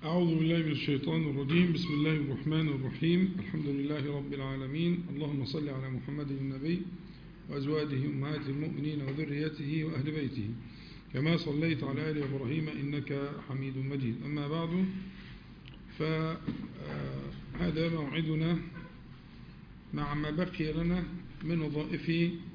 أعوذ بالله من الشيطان الرجيم بسم الله الرحمن الرحيم الحمد لله رب العالمين اللهم صل على محمد النبي وأزواجه أمهات المؤمنين وذريته وأهل بيته كما صليت على آل إبراهيم إنك حميد مجيد أما بعد فهذا موعدنا مع ما بقي لنا من وظائف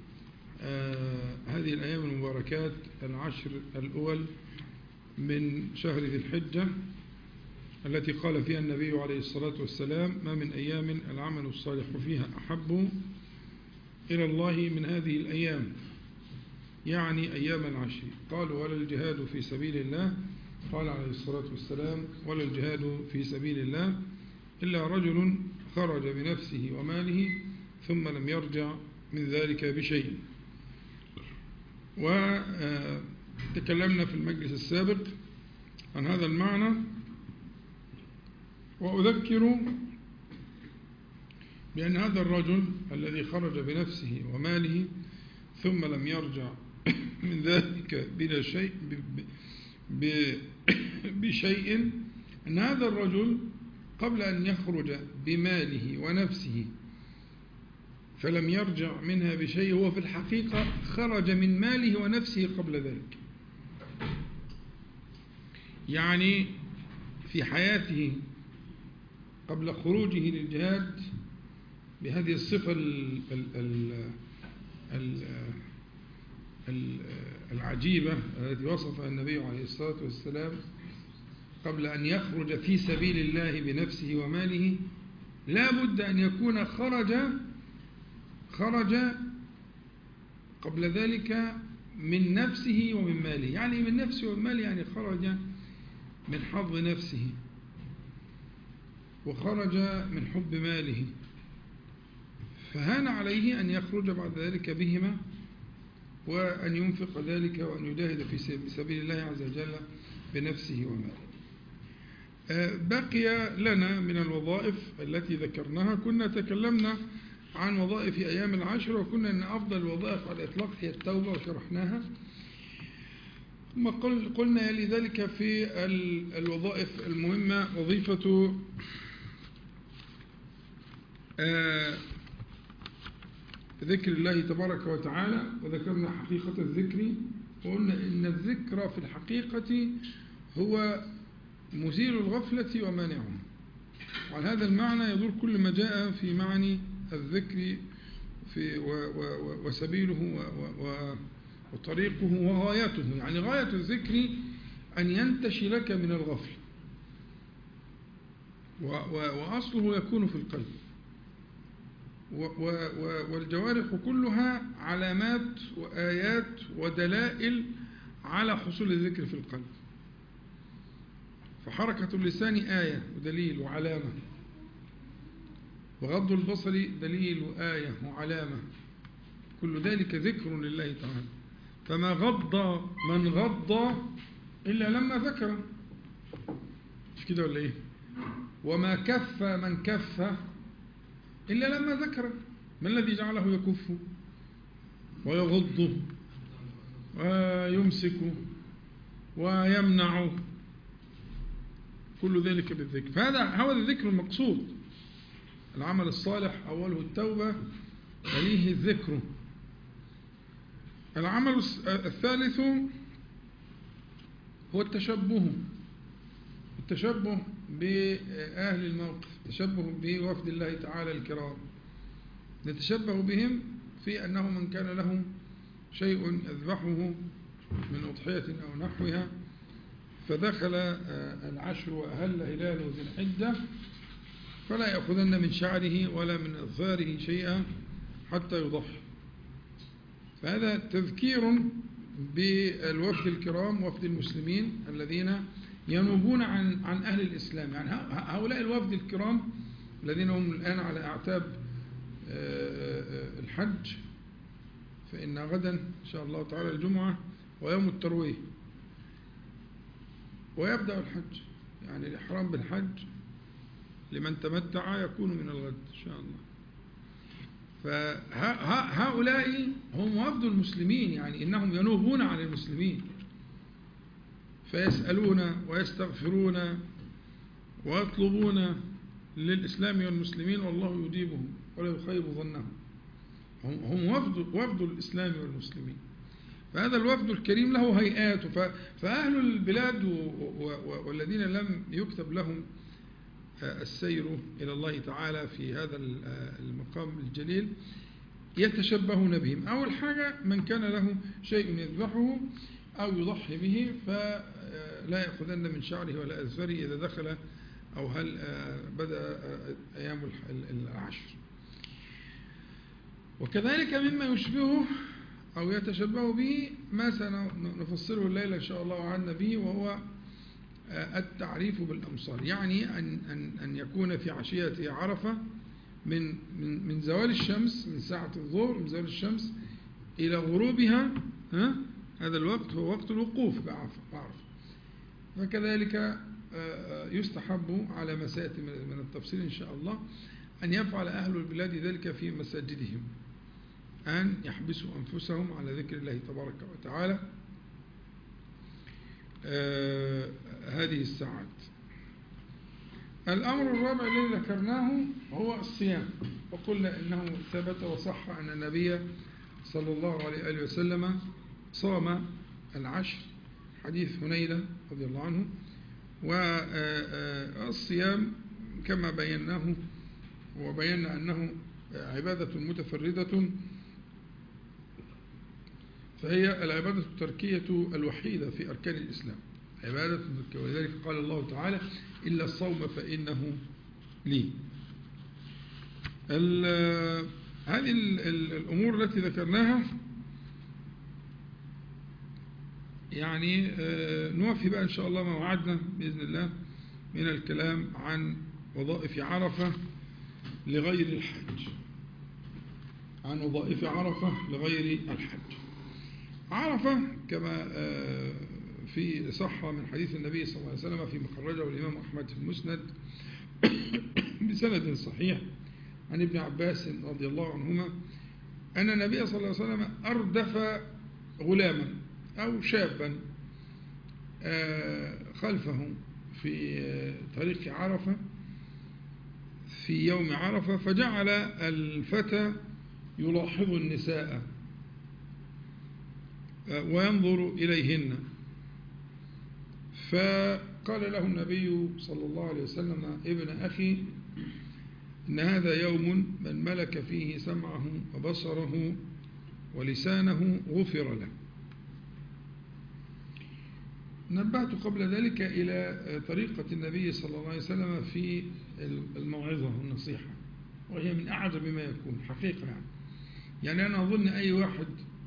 هذه الأيام المباركات العشر الأول من شهر ذي الحجة التي قال فيها النبي عليه الصلاة والسلام ما من أيام العمل الصالح فيها أحب إلى الله من هذه الأيام يعني أيام العشر قالوا ولا الجهاد في سبيل الله قال عليه الصلاة والسلام ولا الجهاد في سبيل الله إلا رجل خرج بنفسه وماله ثم لم يرجع من ذلك بشيء وتكلمنا في المجلس السابق عن هذا المعنى وأذكر بأن هذا الرجل الذي خرج بنفسه وماله ثم لم يرجع من ذلك بلا شيء بشيء أن هذا الرجل قبل أن يخرج بماله ونفسه فلم يرجع منها بشيء هو في الحقيقة خرج من ماله ونفسه قبل ذلك يعني في حياته قبل خروجه للجهاد بهذه الصفة العجيبة التي وصفها النبي عليه الصلاة والسلام قبل أن يخرج في سبيل الله بنفسه وماله لا بد أن يكون خرج خرج قبل ذلك من نفسه ومن ماله يعني من نفسه ومن ماله يعني خرج من حظ نفسه وخرج من حب ماله فهان عليه أن يخرج بعد ذلك بهما وأن ينفق ذلك وأن يجاهد في سبيل الله عز وجل بنفسه وماله بقي لنا من الوظائف التي ذكرناها كنا تكلمنا عن وظائف أيام العشر وكنا أن أفضل الوظائف على الإطلاق هي التوبة وشرحناها ثم قلنا يلي ذلك في الوظائف المهمة وظيفة ذكر الله تبارك وتعالى وذكرنا حقيقة الذكر وقلنا إن الذكر في الحقيقة هو مزيل الغفلة ومانعه وعلى هذا المعنى يدور كل ما جاء في معنى الذكر في و و وسبيله و وطريقه وغايته يعني غاية الذكر أن ينتشي لك من الغفل وأصله يكون في القلب والجوارح كلها علامات وآيات ودلائل على حصول الذكر في القلب فحركة اللسان آية ودليل وعلامة وغض البصر دليل وآية وعلامة كل ذلك ذكر لله تعالى فما غض من غض إلا لما ذكر مش كده ولا إيه وما كف من كف إلا لما ذكر ما الذي جعله يكف ويغض ويمسك ويمنع كل ذلك بالذكر فهذا هو الذكر المقصود العمل الصالح أوله التوبة وليه الذكر العمل الثالث هو التشبه التشبه بأهل الموقف التشبه بوفد الله تعالى الكرام نتشبه بهم في أنه من كان لهم شيء يذبحه من أضحية أو نحوها فدخل العشر وأهل هلال ذي الحجة فلا يأخذن من شعره ولا من أظفاره شيئا حتى يضحي فهذا تذكير بالوفد الكرام وفد المسلمين الذين ينوبون عن عن أهل الإسلام يعني هؤلاء الوفد الكرام الذين هم الآن على أعتاب الحج فإن غدا إن شاء الله تعالى الجمعة ويوم الترويه ويبدأ الحج يعني الإحرام بالحج لمن تمتع يكون من الغد إن شاء الله فهؤلاء هم وفد المسلمين يعني إنهم ينوبون عن المسلمين فيسألون ويستغفرون ويطلبون للإسلام والمسلمين والله يجيبهم ولا يخيب ظنهم هم هم وفد وفد الإسلام والمسلمين فهذا الوفد الكريم له هيئات ف- فأهل البلاد و- و- والذين لم يكتب لهم آه، السير إلى الله تعالى في هذا ال- آه، المقام الجليل يتشبهون بهم أول حاجة من كان له شيء يذبحه أو يضحي به فلا يأخذن من شعره ولا أذفره إذا دخل أو هل آه، بدأ آه، أيام الح- ال- العشر وكذلك مما يشبهه أو يتشبه به ما سنفصله الليلة إن شاء الله عنا به وهو آه، التعريف بالأمصار يعني أن, أن, أن يكون في عشية عرفة من, من, من زوال الشمس من ساعة الظهر من زوال الشمس إلى غروبها ها هذا الوقت هو وقت الوقوف بعرفة بعرفة. فكذلك آه، آه، يستحب على ما سيأتي من من التفصيل إن شاء الله أن يفعل أهل البلاد ذلك في مساجدهم أن يحبسوا أنفسهم على ذكر الله تبارك وتعالى آه، هذه الساعات الأمر الرابع الذي ذكرناه هو الصيام وقلنا إنه ثبت وصح أن النبي صلى الله عليه وآله وسلم صام العشر حديث هنيلة رضي الله عنه والصيام كما بيناه وبينا أنه عبادة متفردة فهي العبادة التركية الوحيدة في أركان الإسلام عبادة تركية ولذلك قال الله تعالى إلا الصوم فإنه لي ال- هذه ال- ال- الأمور التي ذكرناها يعني آه، نوفي بقى إن شاء الله ما وعدنا بإذن الله من الكلام عن وظائف عرفة لغير الحج عن وظائف عرفة لغير الحج عرفة كما آه، في صحة من حديث النبي صلى الله عليه وسلم فيما خرجه الإمام أحمد في المسند بسند صحيح عن ابن عباس رضي الله عنهما أن النبي صلى الله عليه وسلم أردف غلاما أو شابا آه، خلفه في آه، طريق عرفة في يوم عرفة فجعل الفتى يلاحظ النساء آه، وينظر إليهن فقال له النبي صلى الله عليه وسلم ابن أخي إن هذا يوم من ملك فيه سمعه وبصره ولسانه غفر له نبهت قبل ذلك إلى طريقة النبي صلى الله عليه وسلم في الموعظة والنصيحة وهي من أعجب ما يكون حقيقة يعني يعني أنا أظن أي واحد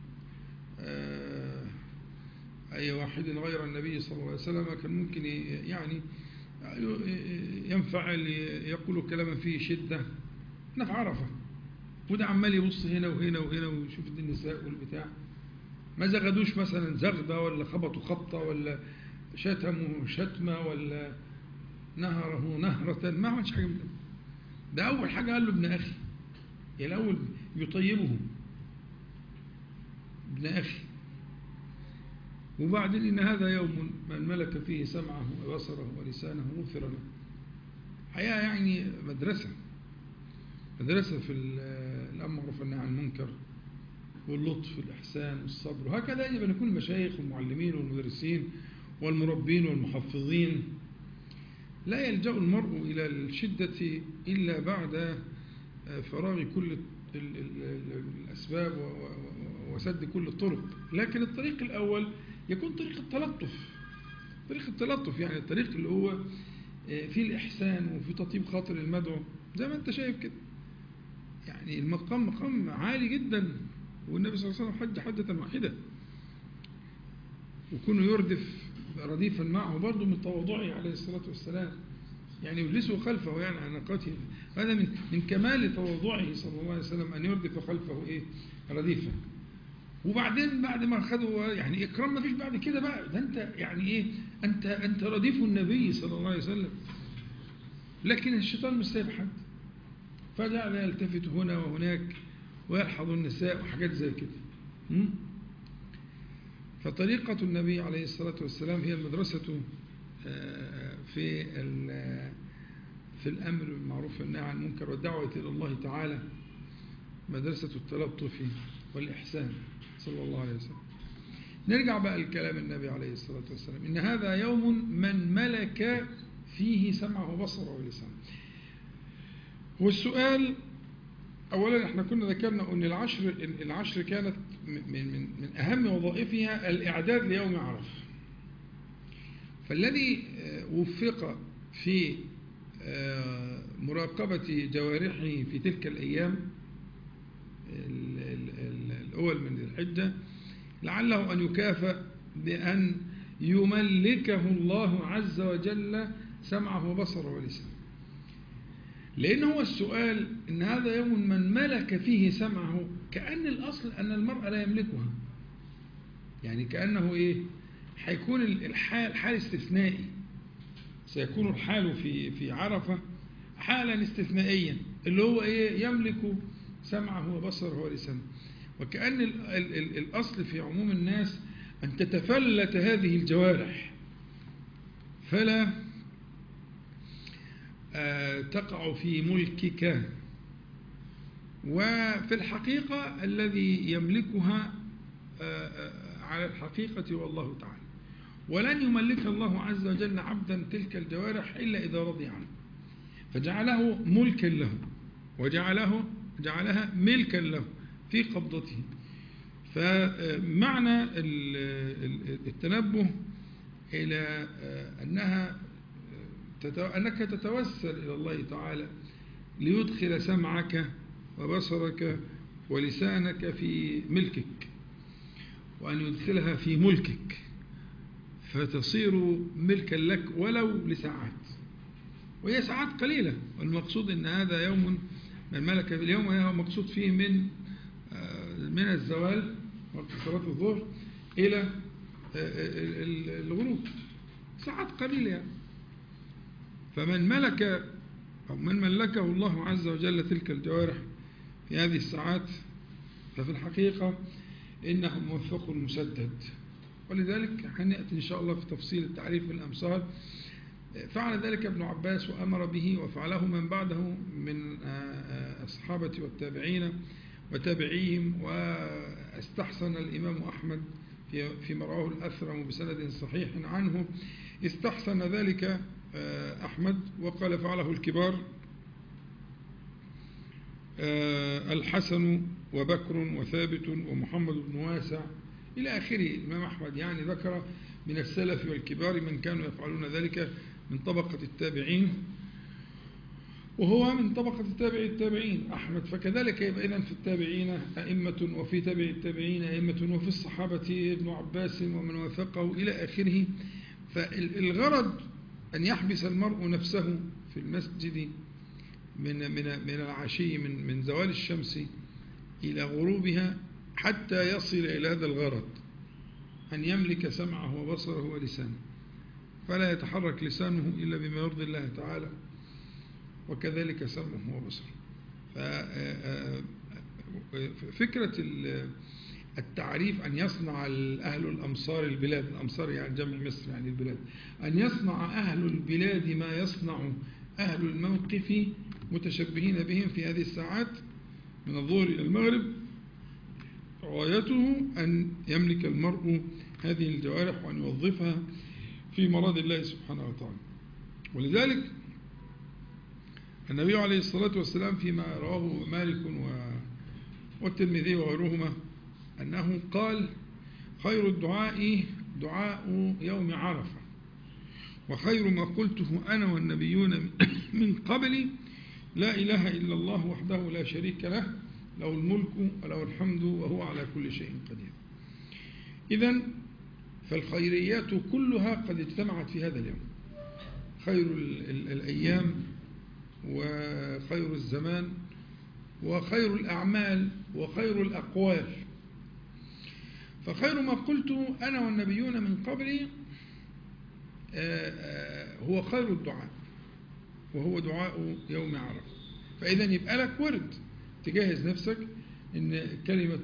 آه، أي واحد غير النبي صلى الله عليه وسلم كان ممكن ي- يعني ينفعل يقول كلاما فيه شدة احنا في عرفة وده عمال يبص هنا وهنا وهنا ويشوف دي النساء والبتاع ما زغدوش مثلا زغدة ولا خبطوا خبطة ولا شتموا شتمة ولا نهره نهرة ما عملش حاجة من ده ده أول حاجة قال له ابن أخي الأول يطيبه ابن أخي وبعدين إن هذا يوم من ملك فيه سمعه وبصره ولسانه غفر له حقيقة يعني مدرسة مدرسة في ال- الأمر والنهي عن المنكر واللطف والإحسان والصبر وهكذا يجب أن يكون المشايخ والمعلمين والمدرسين والمربين والمحفظين لا يلجأ المرء إلى الشدة إلا بعد فراغ كل ال- ال- ال- الأسباب و- و- وسد كل الطرق لكن الطريق الأول يكون طريق التلطف طريق التلطف يعني الطريق اللي هو فيه الإحسان وفي تطيب خاطر المدعو زي ما أنت شايف كده يعني المقام مقام عالي جدا والنبي صلى الله عليه وسلم حج حجة واحدة وكونه يردف رديفا معه برضه من تواضعه عليه الصلاة والسلام يعني يجلسه خلفه يعني على ناقته هذا من من كمال تواضعه صلى الله عليه وسلم أن يردف خلفه إيه رديفا وبعدين بعد ما خدوا يعني إكرام ما فيش بعد كده بقى ده أنت يعني إيه أنت أنت رديف النبي صلى الله عليه وسلم لكن الشيطان مش سايب حد فجعل يلتفت هنا وهناك ويلحظ النساء وحاجات زي كده م? فطريقة النبي عليه الصلاة والسلام هي المدرسة آه، في ال- في الأمر بالمعروف والنهي عن المنكر والدعوة إلى الله تعالى مدرسة التلطف والإحسان صلى الله عليه وسلم نرجع بقى لكلام النبي عليه الصلاة والسلام إن هذا يوم من ملك فيه سمعه وبصره ولسانه والسؤال أولا احنا كنا ذكرنا أن العشر العشر كانت من من من أهم وظائفها الإعداد ليوم عرفة فالذي وفق في مراقبة جوارحه في تلك الأيام الأول من الحجة لعله أن يكافئ بأن يملكه الله عز وجل سمعه وبصره ولسانه لأن هو السؤال إن هذا يوم من ملك فيه سمعه كأن الأصل أن المرأة لا يملكها يعني كأنه إيه هيكون الحال حال استثنائي سيكون الحال في في عرفة حالا استثنائيا اللي هو إيه يملك سمعه وبصره ولسانه وكأن ال ال ال الأصل في عموم الناس أن تتفلت هذه الجوارح فلا آه تقع في ملكك وفي الحقيقة الذي يملكها آه على الحقيقة والله تعالى ولن يملك الله عز وجل عبدا تلك الجوارح إلا إذا رضي عنه فجعله ملكا له وجعله جعلها ملكا له في قبضته فمعنى التنبه إلى أنها أنك تتوسل إلى الله تعالى ليدخل سمعك وبصرك ولسانك في ملكك وأن يدخلها في ملكك فتصير ملكا لك ولو لساعات وهي ساعات قليلة والمقصود أن هذا يوم من ملك اليوم هو مقصود فيه من من الزوال وقت صلاة الظهر إلى الغروب ساعات قليلة يعني فمن ملك أو من ملكه الله عز وجل تلك الجوارح في هذه الساعات ففي الحقيقة إنه موفق مسدد ولذلك هنأتي إن شاء الله في تفصيل التعريف بالأمثال فعل ذلك ابن عباس وأمر به وفعله من بعده من الصحابة والتابعين وتابعيهم واستحسن الإمام أحمد في رواه الأثرم بسند صحيح عنه استحسن ذلك أحمد وقال فعله الكبار الحسن وبكر وثابت ومحمد بن واسع إلى آخره الإمام أحمد يعني ذكر من السلف والكبار من كانوا يفعلون ذلك من طبقة التابعين وهو من طبقة التابع التابعين أحمد فكذلك يبقى إذن في التابعين أئمة وفي تابع التابعين أئمة وفي الصحابة ابن عباس ومن وثقه إلى آخره فالغرض أن يحبس المرء نفسه في المسجد من من من العشي من من زوال الشمس إلى غروبها حتى يصل إلى هذا الغرض أن يملك سمعه وبصره ولسانه فلا يتحرك لسانه إلا بما يرضي الله تعالى وكذلك سمعه وبصره ففكرة التعريف أن يصنع أهل الأمصار البلاد الأمصار يعني جمع مصر يعني البلاد أن يصنع أهل البلاد ما يصنع أهل الموقف متشبهين بهم في هذه الساعات من الظهر إلى المغرب غايته أن يملك المرء هذه الجوارح وأن يوظفها في مراد الله سبحانه وتعالى ولذلك النبي عليه الصلاة والسلام فيما رواه مالك والترمذي وغيرهما أنه قال خير الدعاء دعاء يوم عرفة وخير ما قلته أنا والنبيون من قبلي لا إله إلا الله وحده لا شريك له له الملك وله الحمد وهو على كل شيء قدير إذا فالخيريات كلها قد اجتمعت في هذا اليوم خير الأيام وخير الزمان وخير الأعمال وخير الأقوال فخير ما قلت أنا والنبيون من قبلي هو خير الدعاء وهو دعاء يوم عرفة فإذا يبقى لك ورد تجهز نفسك إن كلمة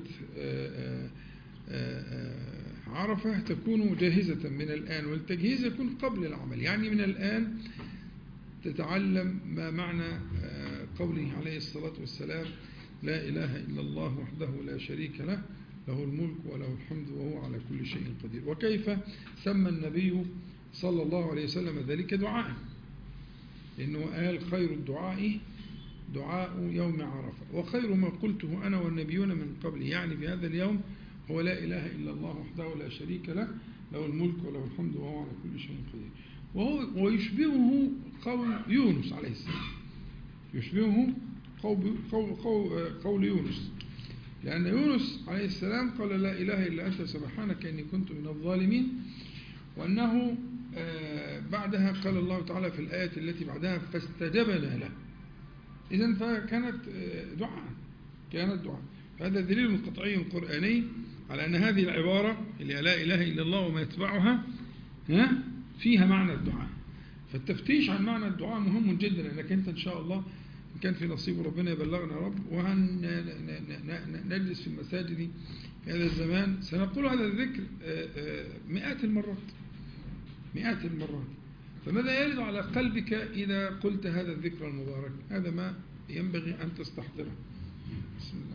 عرفة تكون جاهزة من الآن والتجهيز يكون قبل العمل يعني من الآن تتعلم ما معنى قوله عليه الصلاة والسلام لا إله إلا الله وحده لا شريك له له الملك وله الحمد وهو على كل شيء قدير وكيف سمى النبي صلى الله عليه وسلم ذلك دعاء لأنه قال خير الدعاء دعاء يوم عرفة وخير ما قلته أنا والنبيون من قبل يعني في هذا اليوم هو لا إله إلا الله وحده لا شريك له له الملك وله الحمد وهو على كل شيء قدير وهو ويشبهه قول يونس عليه السلام يشبهه قول, قول, قول, قول يونس لأن يونس عليه السلام قال لا إله إلا أنت سبحانك إني كنت من الظالمين وأنه بعدها قال الله تعالى في الآية التي بعدها فاستجبنا له إذا فكانت دعاء كانت دعاء هذا دليل قطعي قرآني على أن هذه العبارة اللي لا إله إلا الله وما يتبعها فيها معنى الدعاء فالتفتيش عن معنى الدعاء مهم جدا لأنك أنت إن شاء الله إن كان في نصيب ربنا يبلغنا رب وهنجلس في المساجد في هذا الزمان سنقول هذا الذكر مئات المرات مئات المرات فماذا يرد على قلبك إذا قلت هذا الذكر المبارك هذا ما ينبغي أن تستحضره بسم الله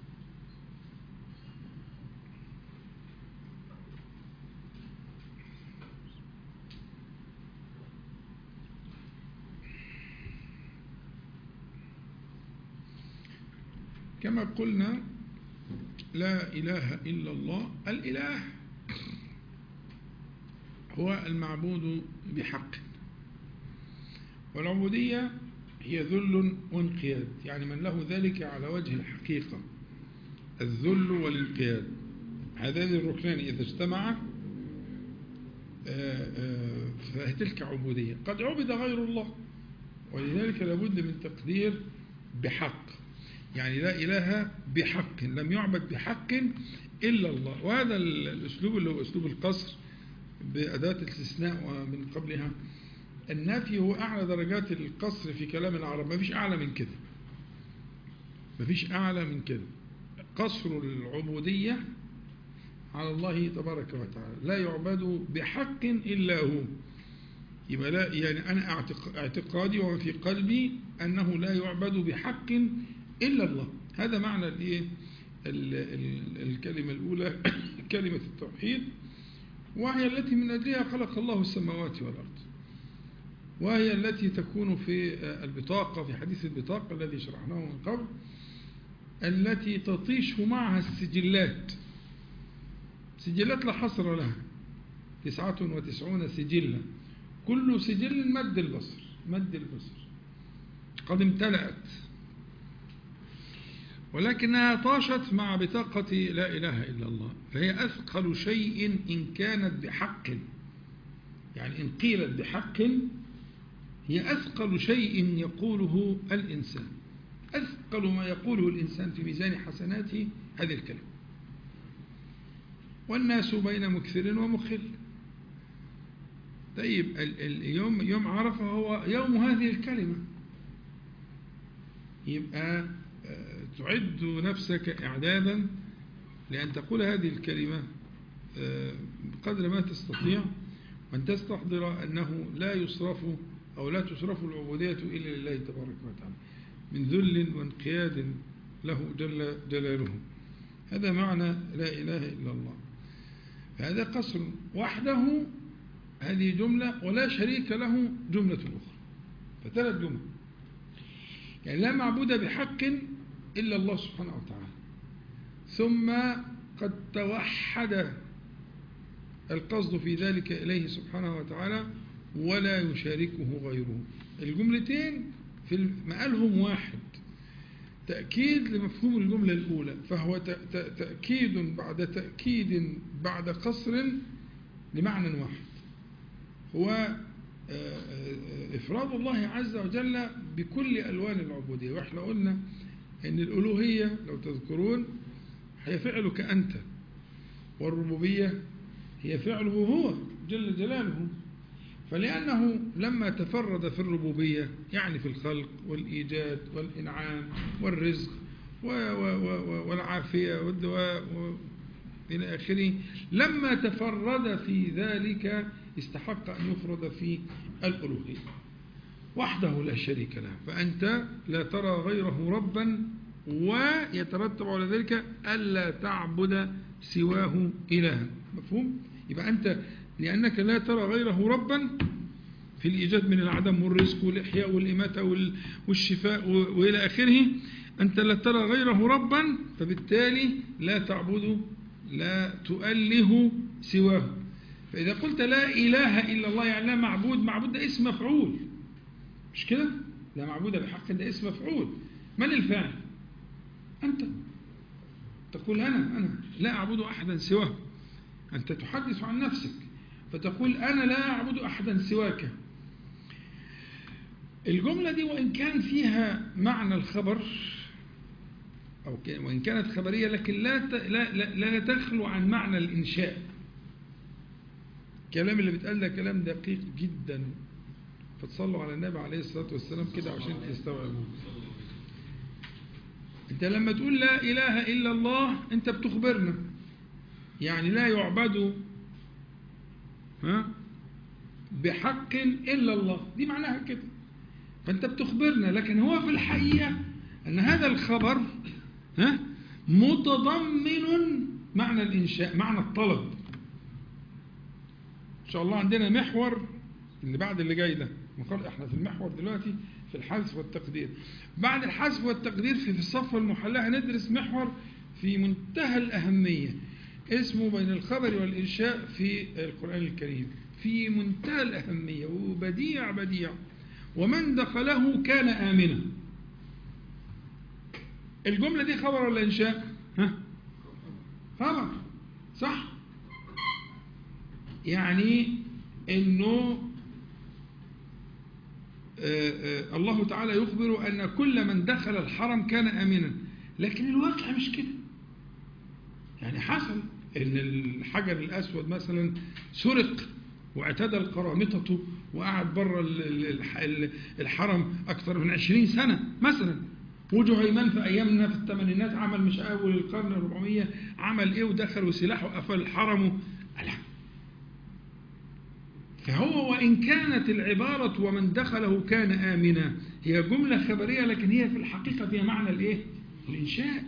كما قلنا لا إله إلا الله الإله هو المعبود بحق والعبودية هي ذل وانقياد يعني من له ذلك على وجه الحقيقة الذل والانقياد هذان الركنان إذا اجتمعا فتلك عبودية قد عبد غير الله ولذلك لابد من تقدير بحق يعني لا إله بحق لم يعبد بحق إلا الله وهذا الأسلوب اللي هو أسلوب القصر بأداة الاستثناء ومن قبلها النفي هو أعلى درجات القصر في كلام العرب ما فيش أعلى من كده ما فيش أعلى من كده قصر العبودية على الله تبارك وتعالى لا يعبد بحق إلا هو يبقى لا يعني أنا اعتقادي وما في قلبي أنه لا يعبد بحق إلا الله هذا معنى الايه الكلمة الأولى كلمة التوحيد وهي التي من أجلها خلق الله السماوات والأرض وهي التي تكون في البطاقة في حديث البطاقة الذي شرحناه من قبل التي تطيش معها السجلات سجلات لا حصر لها تسعة وتسعون سجلا كل سجل مد البصر مد البصر قد امتلأت ولكنها طاشت مع بطاقة لا إله إلا الله فهي أثقل شيء إن كانت بحق يعني إن قيلت بحق هي أثقل شيء يقوله الإنسان أثقل ما يقوله الإنسان في ميزان حسناته هذه الكلمة والناس بين مكثر ومخل طيب اليوم يوم عرفة هو يوم هذه الكلمة يبقى تعد نفسك إعدادا لأن تقول هذه الكلمة بقدر ما تستطيع وأن تستحضر أنه لا يصرف أو لا تصرف العبودية إلا لله تبارك وتعالى من ذل وانقياد له جل جلاله هذا معنى لا إله إلا الله هذا قصر وحده هذه جملة ولا شريك له جملة أخرى فثلاث جمل يعني لا معبود بحق إلا الله سبحانه وتعالى ثم قد توحد القصد في ذلك إليه سبحانه وتعالى ولا يشاركه غيره الجملتين في مقالهم واحد تأكيد لمفهوم الجملة الأولى فهو تأكيد بعد تأكيد بعد قصر لمعنى واحد هو إفراد الله عز وجل بكل ألوان العبودية وإحنا قلنا أن الألوهية لو تذكرون هي فعلك أنت والربوبية هي فعله هو جل جلاله فلأنه لما تفرد في الربوبية يعني في الخلق والإيجاد والإنعام والرزق والعافية والدواء إلى آخره لما تفرد في ذلك استحق أن يفرد في الألوهية وحده لا شريك له فأنت لا ترى غيره ربا ويترتب على ذلك ألا تعبد سواه إلها مفهوم؟ يبقى أنت لأنك لا ترى غيره ربا في الإيجاد من العدم والرزق والإحياء والإماتة والشفاء وإلى آخره أنت لا ترى غيره ربا فبالتالي لا تعبده لا تؤله سواه فإذا قلت لا إله إلا الله يعني لا معبود معبود ده اسم مفعول مش كده لا معبود بحق ده اسم مفعول من الفاعل أنت تقول أنا أنا لا أعبد أحدا سواه أنت تحدث عن نفسك فتقول أنا لا أعبد أحدا سواك الجملة دي وإن كان فيها معنى الخبر أو وإن كانت خبرية لكن لا لا لا, لا تخلو عن معنى الإنشاء الكلام اللي بيتقال ده كلام دقيق جدا فتصلوا على النبي عليه الصلاة والسلام كده عشان تستوعبوه انت لما تقول لا إله إلا الله انت بتخبرنا يعني لا يعبد ها بحق إلا الله دي معناها كده فانت بتخبرنا لكن هو في الحقيقة أن هذا الخبر ها متضمن معنى الإنشاء معنى الطلب إن شاء الله عندنا محور اللي بعد اللي جاي ده احنا في المحور دلوقتي في الحذف والتقدير بعد الحذف والتقدير في الصفة المحلى هندرس محور في منتهى الأهمية اسمه بين الخبر والإنشاء في القرآن الكريم في منتهى الأهمية وبديع بديع ومن دخله كان آمنا الجملة دي خبر ولا إنشاء ها؟ خبر صح يعني انه آه، آه، الله تعالى يخبر أن كل من دخل الحرم كان آمنا لكن الواقع مش كده يعني حصل أن الحجر الأسود مثلا سرق واعتدى القرامطة وقعد بره الحرم أكثر من عشرين سنة مثلا وجهيمان في أيامنا في الثمانينات عمل مش أول القرن الربعمية عمل إيه ودخل وسلاحه وقفل الحرم فهو وإن كانت العبارة ومن دخله كان آمنا هي جملة خبرية لكن هي في الحقيقة فيها معنى الإيه؟ الإنشاء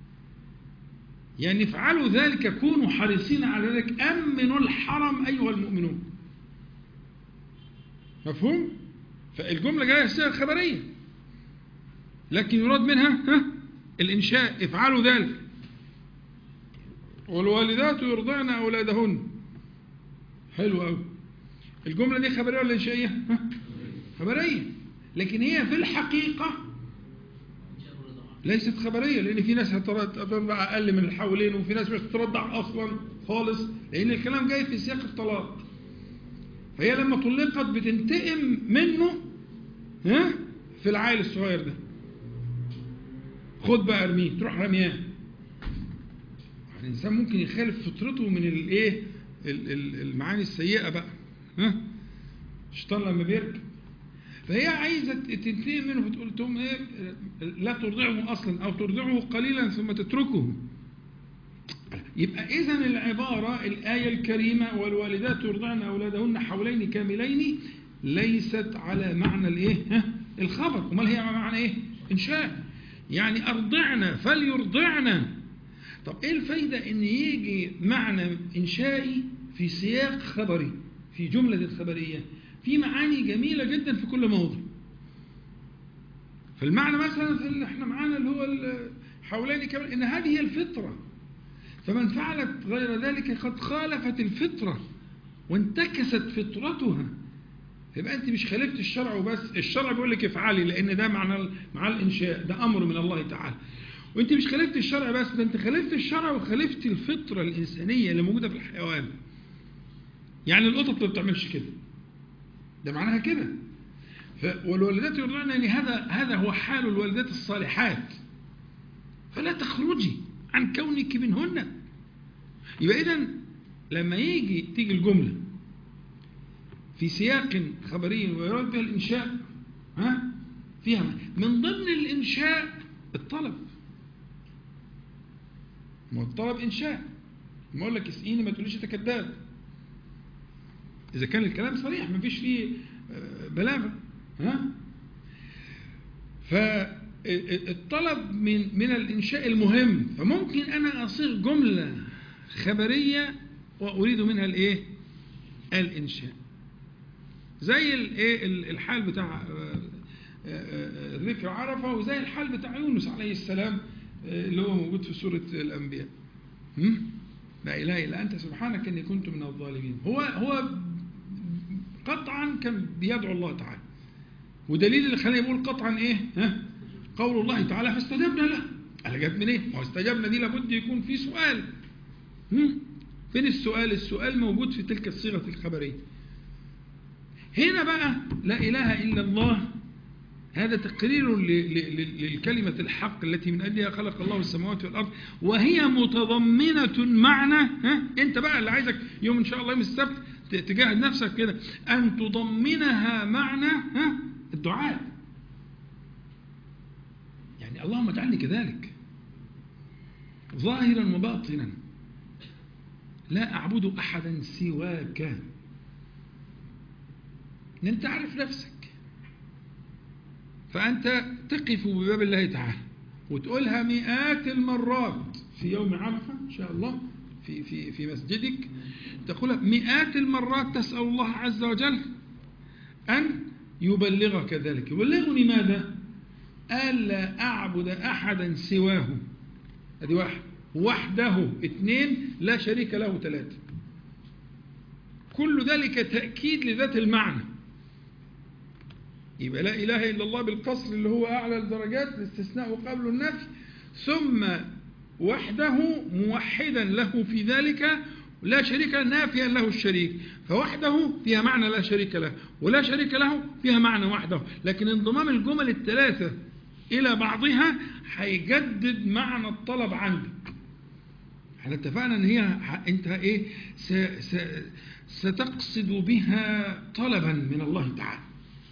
يعني افعلوا ذلك كونوا حريصين على ذلك أمنوا الحرم أيها المؤمنون مفهوم؟ فالجملة جاية صيغة خبرية لكن يراد منها ها الإنشاء افعلوا ذلك والوالدات يرضعن أولادهن حلو أوي الجملة دي خبرية ولا إنشائية؟ خبرية لكن هي في الحقيقة ليست خبرية لأن في ناس هترضع أقل من الحولين وفي ناس مش هترضع أصلا خالص لأن الكلام جاي في سياق الطلاق فهي لما طلقت بتنتقم منه ها في العائل الصغير ده خد بقى ارميه تروح رمياه يعني الإنسان ممكن يخالف فطرته من الايه المعاني السيئة بقى ها الشيطان لما بيركب فهي عايزة تنتهي منه فتقول لهم ايه لا ترضعه اصلا او ترضعه قليلا ثم تتركه يبقى اذا العبارة الآية الكريمة والوالدات يرضعن أولادهن حولين كاملين ليست على معنى الايه الخبر امال هي على معنى ايه انشاء يعني ارضعنا فليرضعنا طب ايه الفايدة ان يجي معنى انشائي في سياق خبري في جملة الخبرية في معاني جميلة جدا في كل موضع فالمعنى مثلا في اللي احنا معانا اللي هو حولين كمان ان هذه هي الفطرة فمن فعلت غير ذلك قد خالفت الفطرة وانتكست فطرتها يبقى انت مش خالفت الشرع وبس الشرع بيقول لك افعلي لان ده معنى مع الانشاء ده امر من الله تعالى وانت مش خالفت الشرع بس ده انت خالفت الشرع وخالفت الفطره الانسانيه اللي موجوده في الحيوان يعني القطط ما بتعملش كده ده معناها كده والوالدات يرضعن يعني هذا هذا هو حال الوالدات الصالحات فلا تخرجي عن كونك منهن يبقى اذا لما يجي تيجي الجمله في سياق خبري ويراد بها الانشاء ها فيها من ضمن الانشاء الطلب ما الطلب انشاء ما اقول لك اسقيني ما تقوليش انت كذاب إذا كان الكلام صريح ما فيش فيه آه، بلاغة ها فالطلب من من الإنشاء المهم فممكن أنا أصيغ جملة خبرية وأريد منها الإيه؟ الإنشاء زي الإيه الحال بتاع ذكر عرفة وزي الحال بتاع يونس عليه السلام اللي هو موجود في سورة الأنبياء لا إله إلا أنت سبحانك إني كنت من الظالمين هو هو قطعا كان بيدعو الله تعالى ودليل اللي خلاني يقول قطعا إيه ها قول الله تعالى فاستجبنا له قال جت منين؟ إيه؟ ما هو استجبنا دي لابد يكون في سؤال فين السؤال؟ السؤال موجود في تلك الصيغة الخبرية هنا بقى لا إله إلا الله هذا تقرير للكلمة الحق التي من أجلها خلق الله السماوات والأرض وهي متضمنة معنى ها أنت بقى اللي عايزك يوم إن شاء الله يوم السبت تجاهد نفسك كده أن تضمنها معنى ها الدعاء يعني اللهم اجعلني كذلك ظاهرا وباطنا لا أعبد أحدا سواك أنت عارف نفسك فأنت تقف بباب الله تعالى وتقولها مئات المرات في يوم عرفة إن شاء الله في, في, في مسجدك تقولها مئات المرات تسأل الله عز وجل أن يبلغك ذلك يبلغني ماذا ألا أعبد أحدا سواه هذه واحد وحده اثنين لا شريك له ثلاثة كل ذلك تأكيد لذات المعنى يبقى لا إله إلا الله بالقصر اللي هو أعلى الدرجات الاستثناء وقبل النفي ثم وحده موحدا له في ذلك لا شريك نافيا له الشريك فوحده فيها معنى لا شريك له ولا شريك له فيها معنى وحده لكن انضمام الجمل الثلاثة إلى بعضها هيجدد معنى الطلب عندك احنا اتفقنا ان هي انت ايه س س ستقصد بها طلبا من الله تعالى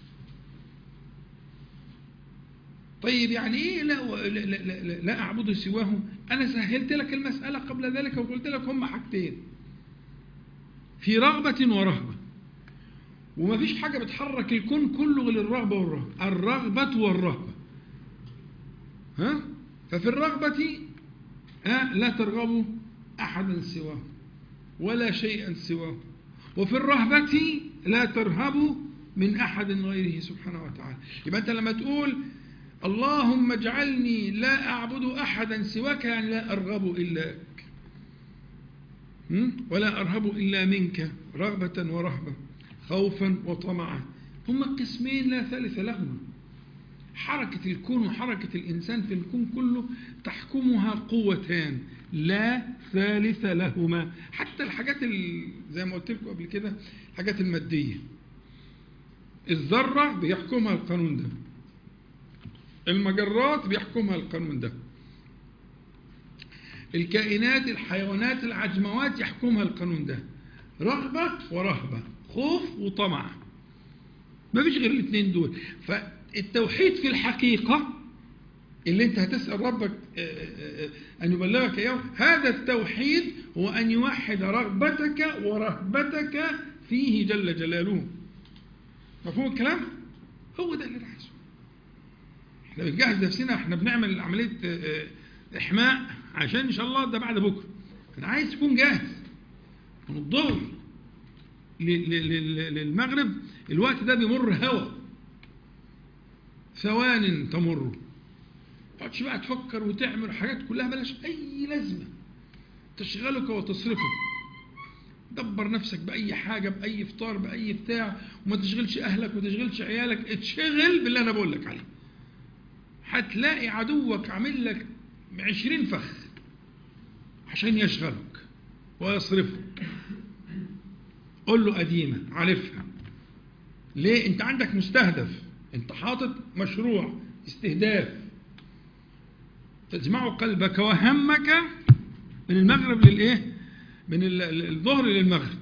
طيب يعني ايه لا, لا, لا, لا, لا اعبد سواه انا سهلت لك المسألة قبل ذلك وقلت لك هم حاجتين في رغبة ورهبة وما فيش حاجة بتحرك الكون كله غير الرغبة والرهبة الرغبة والرهبة ها ففي الرغبة ها لا ترغبوا أحدا سواه ولا شيئا سواه وفي الرهبة لا ترهبوا من أحد غيره سبحانه وتعالى يبقى أنت لما تقول اللهم اجعلني لا أعبد أحدا سواك يعني لا أرغب إلاك ولا أرهب إلا منك رغبة ورهبة خوفا وطمعا هما قسمين لا ثالث لهما حركة الكون وحركة الإنسان في الكون كله تحكمها قوتان لا ثالث لهما حتى الحاجات زي ما قلت لكم قبل كده الحاجات المادية الذرة بيحكمها القانون ده المجرات بيحكمها القانون ده الكائنات الحيوانات العجموات يحكمها القانون ده رغبة ورهبة خوف وطمع ما فيش غير الاثنين دول فالتوحيد في الحقيقة اللي انت هتسأل ربك أن يبلغك إياه هذا التوحيد هو أن يوحد رغبتك ورهبتك فيه جل جلاله مفهوم الكلام؟ هو ده اللي عايزه احنا بنجهز نفسنا احنا بنعمل عملية إحماء عشان إن شاء الله ده بعد بكرة أنا عايز تكون جاهز من الظهر للمغرب الوقت ده بيمر هوا ثوان تمر تقعدش بقى تفكر وتعمل حاجات كلها بلاش أي لازمة تشغلك وتصرفك دبر نفسك بأي حاجة بأي فطار بأي بتاع وما تشغلش أهلك وما تشغلش عيالك اتشغل باللي أنا بقول لك عليه هتلاقي عدوك عامل لك عشرين فخ عشان يشغلك ويصرفك قول له قديمة عارفها ليه انت عندك مستهدف انت حاطط مشروع استهداف تجمع قلبك وهمك من المغرب للايه من الظهر للمغرب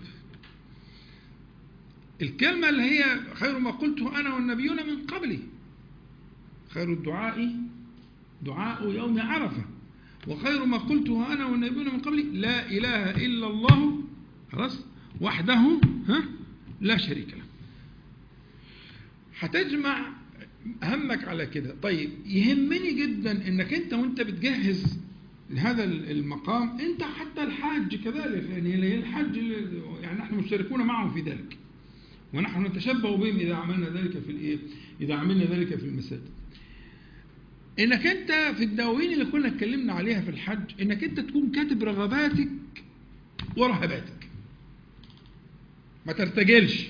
الكلمة اللي هي خير ما قلته أنا والنبيون من قبلي خير الدعاء دعاء يوم عرفة وخير ما قلته أنا والنبيون من قبلي لا إله إلا الله خلاص وحده ها لا شريك له هتجمع همك على كده طيب يهمني جدا انك انت وانت بتجهز لهذا المقام انت حتى الحاج كذلك يعني الحج يعني نحن مشتركون معهم في ذلك ونحن نتشبه بهم اذا عملنا ذلك في الايه اذا عملنا ذلك في المساجد انك انت في الدواوين اللي كنا اتكلمنا عليها في الحج انك انت تكون كاتب رغباتك ورهباتك ما ترتجلش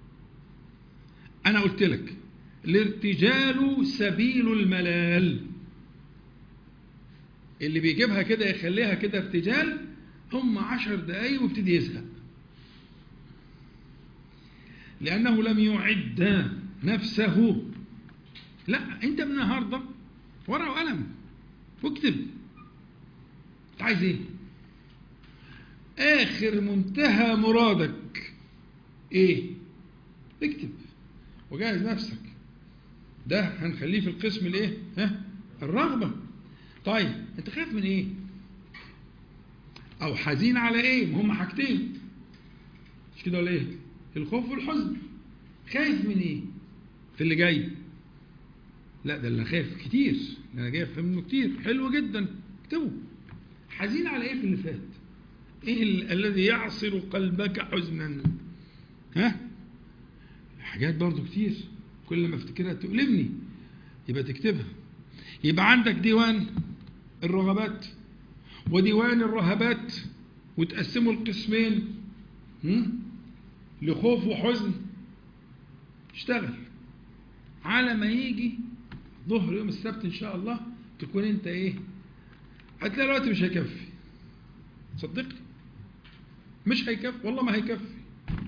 انا قلت لك الارتجال سبيل الملال اللي بيجيبها كده يخليها كده ارتجال هم عشر دقايق ويبتدي يزهق لأنه لم يعد نفسه لا أنت من النهاردة ورقة وقلم واكتب أنت عايز إيه؟ آخر منتهى مرادك إيه؟ اكتب وجهز نفسك ده هنخليه في القسم الايه ها الرغبة طيب انت خايف من ايه او حزين على ايه ما هم حاجتين مش كده ولا ايه الخوف والحزن خايف من ايه في اللي جاي لا ده اللي خايف كتير انا جاي افهم منه كتير حلو جدا اكتبه حزين على ايه في اللي فات ايه ال- الذي يعصر قلبك حزنا ها حاجات برضو كتير كل ما افتكرها تؤلمني يبقى تكتبها يبقى عندك ديوان الرغبات وديوان الرهبات وتقسموا القسمين هم؟ لخوف وحزن اشتغل على ما يجي ظهر يوم السبت ان شاء الله تكون انت ايه هتلاقي الوقت مش هيكفي صدقني مش هيكفي والله ما هيكفي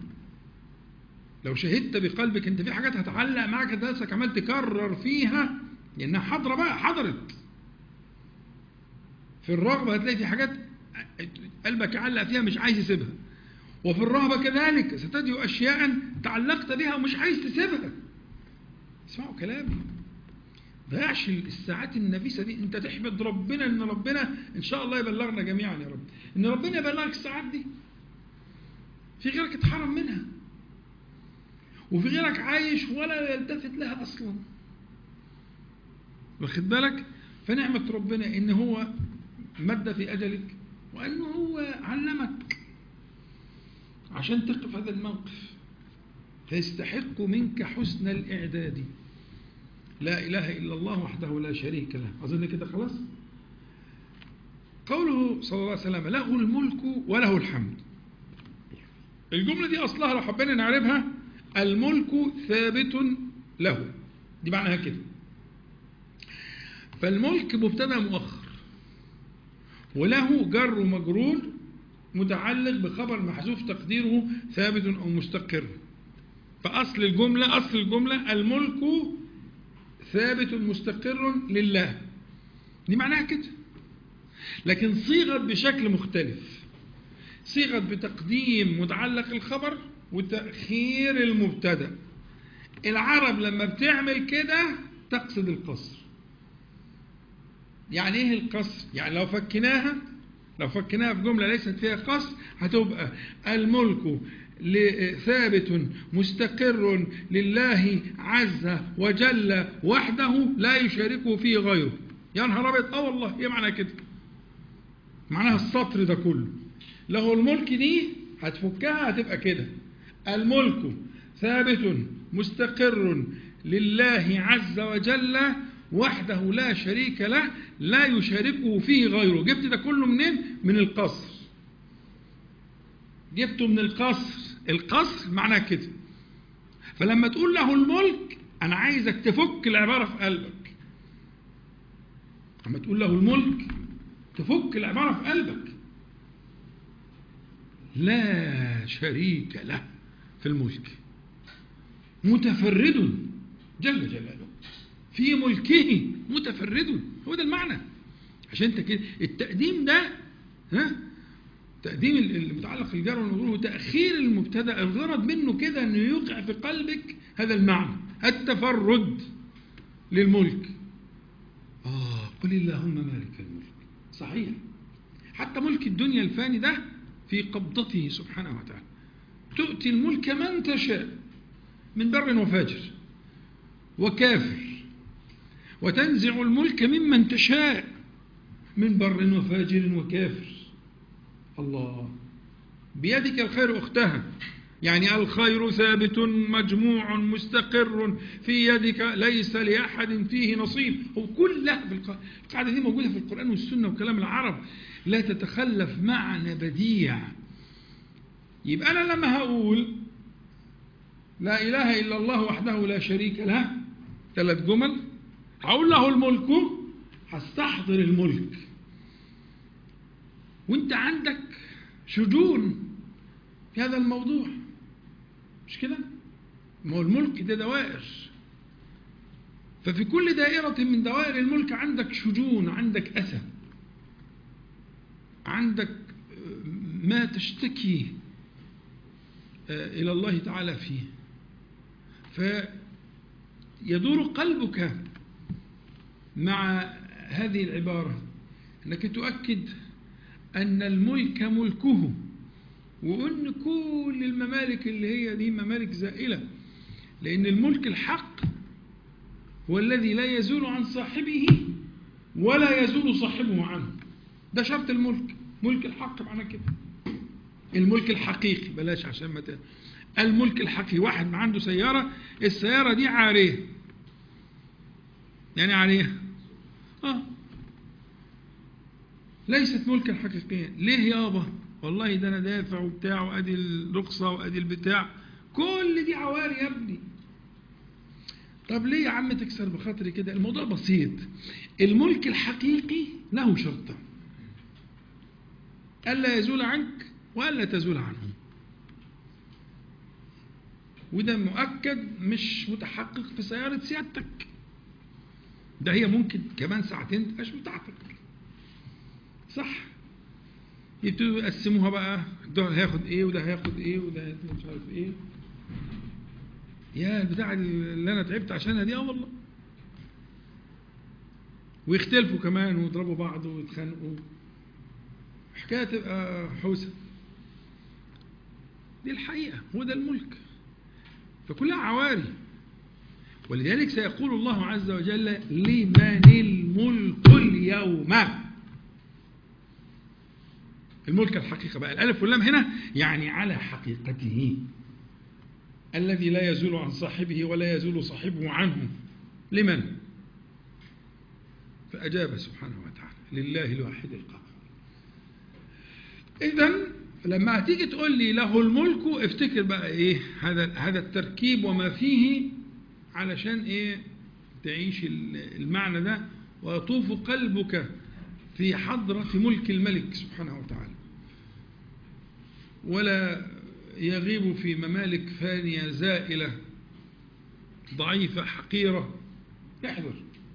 لو شهدت بقلبك انت في حاجات هتعلق معاك نفسك عمال تكرر فيها لانها حاضره بقى حضرت في الرغبه هتلاقي في حاجات قلبك يعلق فيها مش عايز يسيبها وفي الرهبه كذلك ستجد اشياء تعلقت بها ومش عايز تسيبها اسمعوا كلامي ضيعش الساعات النفيسه دي انت تحمد ربنا ان ربنا ان شاء الله يبلغنا جميعا يا رب ان ربنا يبلغك الساعات دي في غيرك اتحرم منها وفي غيرك عايش ولا يلتفت لها اصلا واخد بالك فنعمة ربنا ان هو مد في اجلك وانه هو علمك عشان تقف هذا الموقف فيستحق منك حسن الاعداد لا اله الا الله وحده لا شريك له اظن كده خلاص قوله صلى الله عليه وسلم له الملك وله الحمد الجملة دي أصلها لو حبينا نعرفها الملك ثابت له دي معناها كده فالملك مبتدا مؤخر وله جر ومجرور متعلق بخبر محذوف تقديره ثابت أو مستقر فأصل الجملة أصل الجملة الملك ثابت مستقر لله دي معناها كده لكن صيغت بشكل مختلف صيغت بتقديم متعلق الخبر وتأخير المبتدا العرب لما بتعمل كده تقصد القصر يعني ايه القصر يعني لو فكناها لو فكناها في جملة ليست فيها قصر هتبقى الملك ثابت مستقر لله عز وجل وحده لا يشاركه فيه غيره يا نهار ابيض اه والله ايه معنى كده معناها السطر ده كله له الملك دي هتفكها هتبقى كده الملك ثابت مستقر لله عز وجل وحده لا شريك له لا يشاركه فيه غيره جبت ده كله منين من القصر جبته من القصر القصر معناه كده فلما تقول له الملك انا عايزك تفك العباره في قلبك لما تقول له الملك تفك العباره في قلبك لا شريك له في الملك متفرد جل جلاله في ملكه متفرد هو ده المعنى عشان انت كده التقديم ده ها تقديم المتعلق بالجار والمجرور وتأخير المبتدا الغرض منه كده انه يوقع في قلبك هذا المعنى التفرد للملك اه قل اللهم مالك الملك صحيح حتى ملك الدنيا الفاني ده في قبضته سبحانه وتعالى تؤتي الملك من تشاء من بر وفاجر وكافر وتنزع الملك ممن تشاء من بر وفاجر وكافر الله بيدك الخير أختها يعني الخير ثابت مجموع مستقر في يدك ليس لأحد فيه نصيب هو كلها في القاعدة دي موجودة في القرآن والسنة وكلام العرب لا تتخلف معنى بديع يبقى أنا لما هقول لا إله إلا الله وحده لا شريك له ثلاث جمل هقول له الملك هستحضر الملك وانت عندك شجون في هذا الموضوع مش كده ما هو الملك ده دوائر ففي كل دائرة من دوائر الملك عندك شجون عندك أسى عندك ما تشتكي إلى الله تعالى فيه فيدور قلبك مع هذه العبارة أنك تؤكد أن الملك ملكه وأن كل الممالك اللي هي دي ممالك زائلة لأن الملك الحق هو الذي لا يزول عن صاحبه ولا يزول صاحبه عنه ده شرط الملك ملك الحق معنى كده الملك الحقيقي بلاش عشان ما الملك الحقيقي واحد ما عنده سيارة السيارة دي عارية يعني عارية آه ليست ملكا حقيقيا ليه يابا والله ده انا دافع وبتاع وادي الرخصه وادي البتاع كل دي عواري يا ابني طب ليه يا عم تكسر بخاطري كده الموضوع بسيط الملك الحقيقي له شرطان الا يزول عنك والا تزول عنه وده مؤكد مش متحقق في سيارة سيادتك ده هي ممكن كمان ساعتين تبقاش بتاعتك صح يبتدوا يقسموها بقى ده هياخد ايه وده هياخد ايه وده مش عارف ايه يا البتاع اللي انا تعبت عشانها دي اه والله ويختلفوا كمان ويضربوا بعض ويتخانقوا حكايه تبقى حوسه دي الحقيقه هو ده الملك فكلها عواري ولذلك سيقول الله عز وجل لمن الملك اليوم الملك الحقيقة بقى الألف واللام هنا يعني على حقيقته الذي لا يزول عن صاحبه ولا يزول صاحبه عنه لمن فأجاب سبحانه وتعالى لله الواحد القهار إذا لما هتيجي تقول لي له الملك افتكر بقى إيه هذا هذا التركيب وما فيه علشان إيه تعيش المعنى ده ويطوف قلبك في حضرة ملك الملك سبحانه وتعالى ولا يغيب في ممالك فانية زائلة ضعيفة حقيرة يحذر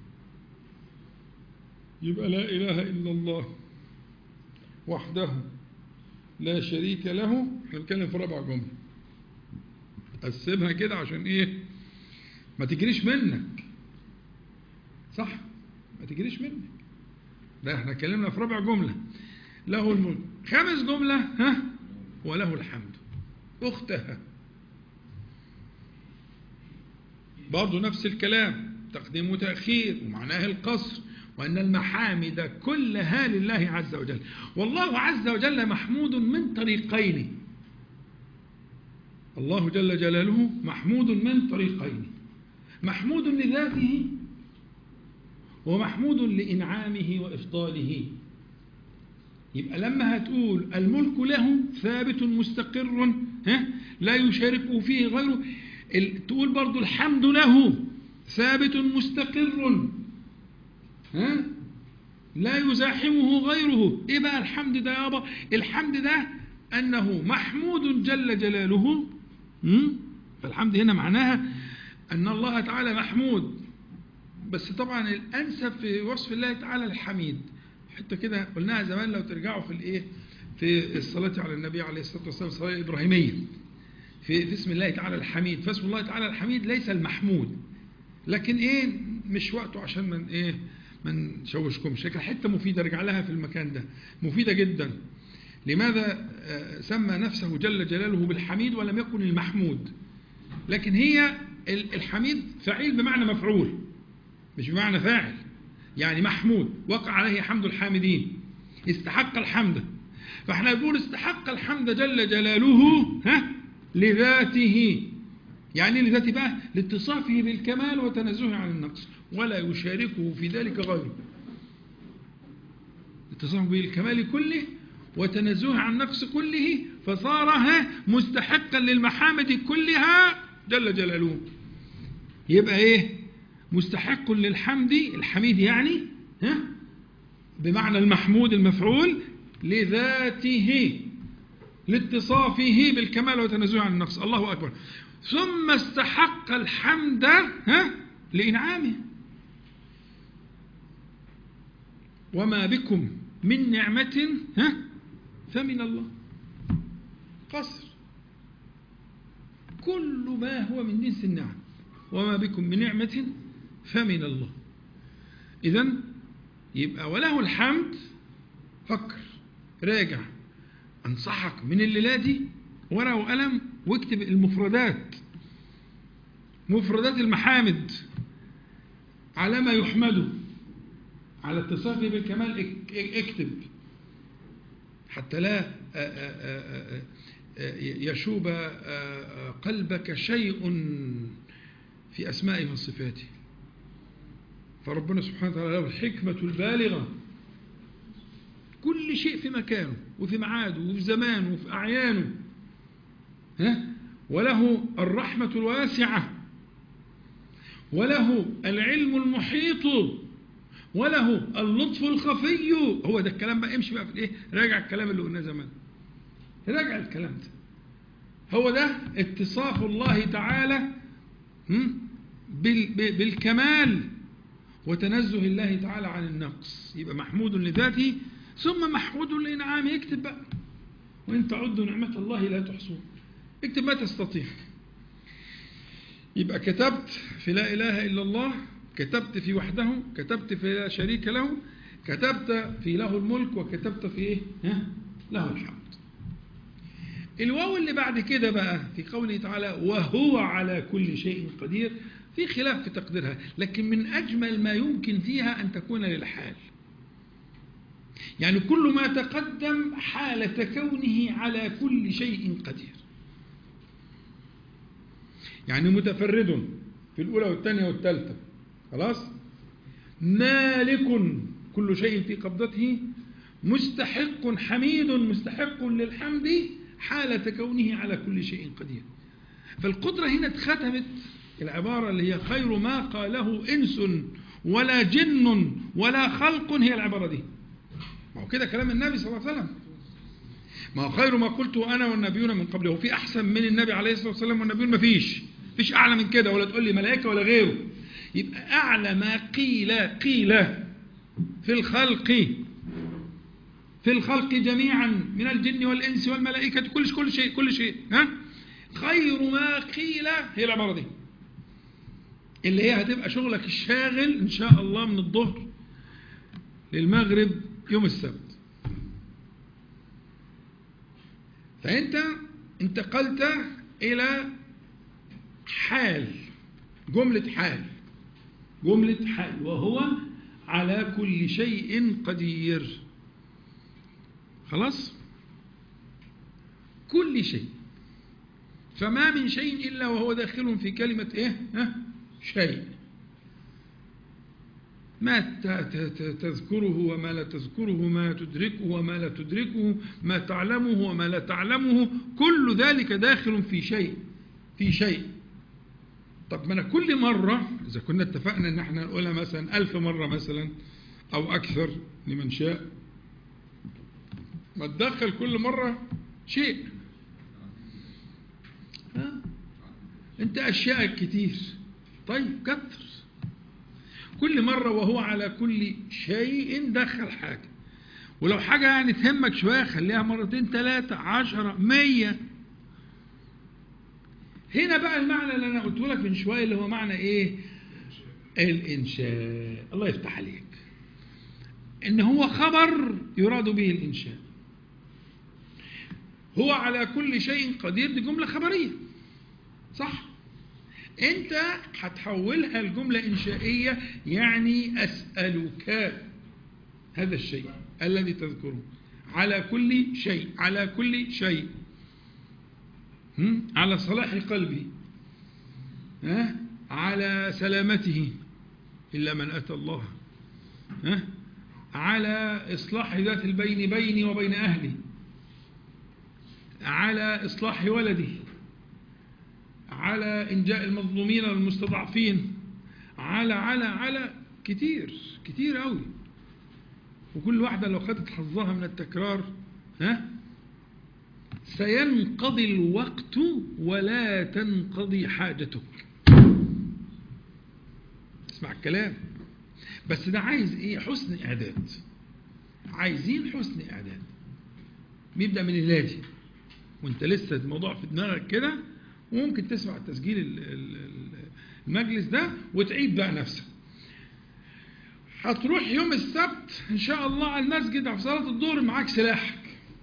يبقى لا إله إلا الله وحده لا شريك له احنا بنتكلم في ربع جملة قسمها كده عشان ايه ما تجريش منك صح ما تجريش منك ده احنا اتكلمنا في ربع جملة له الملك خامس جملة ها وله الحمد أختها برضه نفس الكلام تقديم وتأخير ومعناه القصر وأن المحامد كلها لله عز وجل والله عز وجل محمود من طريقين الله جل جلاله محمود من طريقين محمود لذاته ومحمود لإنعامه وإفضاله يبقى لما هتقول الملك له ثابت مستقر ها لا يشاركه فيه غيره تقول برضو الحمد له ثابت مستقر ها لا يزاحمه غيره ايه بقى الحمد ده يابا الحمد ده انه محمود جل جلاله فالحمد هنا معناها ان الله تعالى محمود بس طبعا الانسب في وصف الله تعالى الحميد حتى كده قلناها زمان لو ترجعوا في الايه في الصلاة على النبي عليه الصلاة والسلام الصلاة الإبراهيمية في, في اسم الله تعالى الحميد فاسم الله تعالى الحميد ليس المحمود لكن ايه مش وقته عشان من ايه ما نشوشكمش لكن حته مفيده ارجع لها في المكان ده مفيده جدا لماذا سمى نفسه جل جلاله بالحميد ولم يكن المحمود لكن هي الحميد فعيل بمعنى مفعول مش بمعنى فاعل يعني محمود وقع عليه حمد الحامدين استحق الحمد فاحنا نقول استحق الحمد جل جلاله ها لذاته يعني لذاته بقى لاتصافه بالكمال وتنزهه عن النقص ولا يشاركه في ذلك غيره اتصافه بالكمال كله وتنزهه عن النقص كله فصار مستحقا للمحامد كلها جل جلاله يبقى ايه مستحق للحمد الحميد يعني ها بمعنى المحمود المفعول لذاته لاتصافه بالكمال وتنزهه عن النقص الله أكبر ثم استحق الحمد ها لإنعامه وما بكم من نعمة ها فمن الله قصر كل ما هو من جنس النعم وما بكم من نعمة فمن الله إذا يبقى وله الحمد فكر راجع أنصحك من الليلة دي ورقة وقلم واكتب المفردات مفردات المحامد على ما يحمده على اتصافه بالكمال اكتب حتى لا يشوب قلبك شيء في أسمائه وصفاته فربنا سبحانه وتعالى له الحكمة البالغة كل شيء في مكانه وفي معاده وفي زمانه وفي أعيانه ها؟ وله الرحمة الواسعة وله العلم المحيط وله اللطف الخفي هو ده الكلام بقى امشي بقى في الايه راجع الكلام اللي قلناه زمان راجع الكلام ده هو ده اتصاف الله تعالى بالكمال وتنزه الله تعالى عن النقص يبقى محمود لذاته ثم محمود لإنعامه يكتب بقى وإن تعدوا نعمة الله لا تحصوها اكتب ما تستطيع يبقى كتبت في لا إله إلا الله كتبت في وحده كتبت في لا شريك له كتبت في له الملك وكتبت في إيه؟ ها؟ له الحمد الواو اللي بعد كده بقى في قوله تعالى وهو على كل شيء قدير في خلاف في تقديرها لكن من أجمل ما يمكن فيها أن تكون للحال يعني كل ما تقدم حالة كونه على كل شيء قدير يعني متفرد في الأولى والثانية والثالثة خلاص مالك كل شيء في قبضته مستحق حميد مستحق للحمد حالة كونه على كل شيء قدير فالقدرة هنا اتختمت العبارة اللي هي خير ما قاله إنس ولا جن ولا خلق هي العبارة دي ما هو كده كلام النبي صلى الله عليه وسلم ما هو خير ما قلته أنا والنبيون من قبله في أحسن من النبي عليه الصلاة والسلام والنبيون ما فيش فيش أعلى من كده ولا تقول لي ملائكة ولا غيره يبقى أعلى ما قيل قيل في الخلق في الخلق جميعا من الجن والإنس والملائكة كل كل شيء كل شيء ها خير ما قيل هي العبارة دي اللي هي هتبقى شغلك الشاغل إن شاء الله من الظهر للمغرب يوم السبت فأنت انتقلت إلى حال جملة حال جملة حال وهو على كل شيء قدير خلاص كل شيء فما من شيء إلا وهو داخل في كلمة إيه ها؟ شيء ما تذكره وما لا تذكره ما تدركه وما لا تدركه ما تعلمه وما لا تعلمه كل ذلك داخل في شيء في شيء طب ما أنا كل مرة إذا كنا اتفقنا أن احنا نقولها مثلا ألف مرة مثلا أو أكثر لمن شاء ما تدخل كل مرة شيء ها؟ انت أشياء كتير طيب كتر كل مرة وهو على كل شيء دخل حاجة ولو حاجة يعني تهمك شوية خليها مرتين ثلاثة عشرة مية هنا بقى المعنى اللي أنا قلت لك من شوية اللي هو معنى إيه الإنشاء الله يفتح عليك إن هو خبر يراد به الإنشاء هو على كل شيء قدير دي جملة خبرية صح انت هتحولها لجملة انشائية يعني اسألك هذا الشيء الذي تذكره على كل شيء على كل شيء هم؟ على صلاح قلبي ها؟ على سلامته إلا من أتى الله ها؟ على إصلاح ذات البين بيني وبين أهلي على إصلاح ولدي على إنجاء المظلومين والمستضعفين على على على كتير كتير قوي وكل واحدة لو خدت حظها من التكرار ها سينقضي الوقت ولا تنقضي حاجتك اسمع الكلام بس ده عايز ايه حسن اعداد عايزين حسن اعداد بيبدا من اللادي وانت لسه الموضوع في دماغك كده وممكن تسمع تسجيل ال- ال- ال- المجلس ده وتعيد بقى نفسك هتروح يوم السبت ان شاء الله على المسجد في صلاه الظهر معاك سلاحك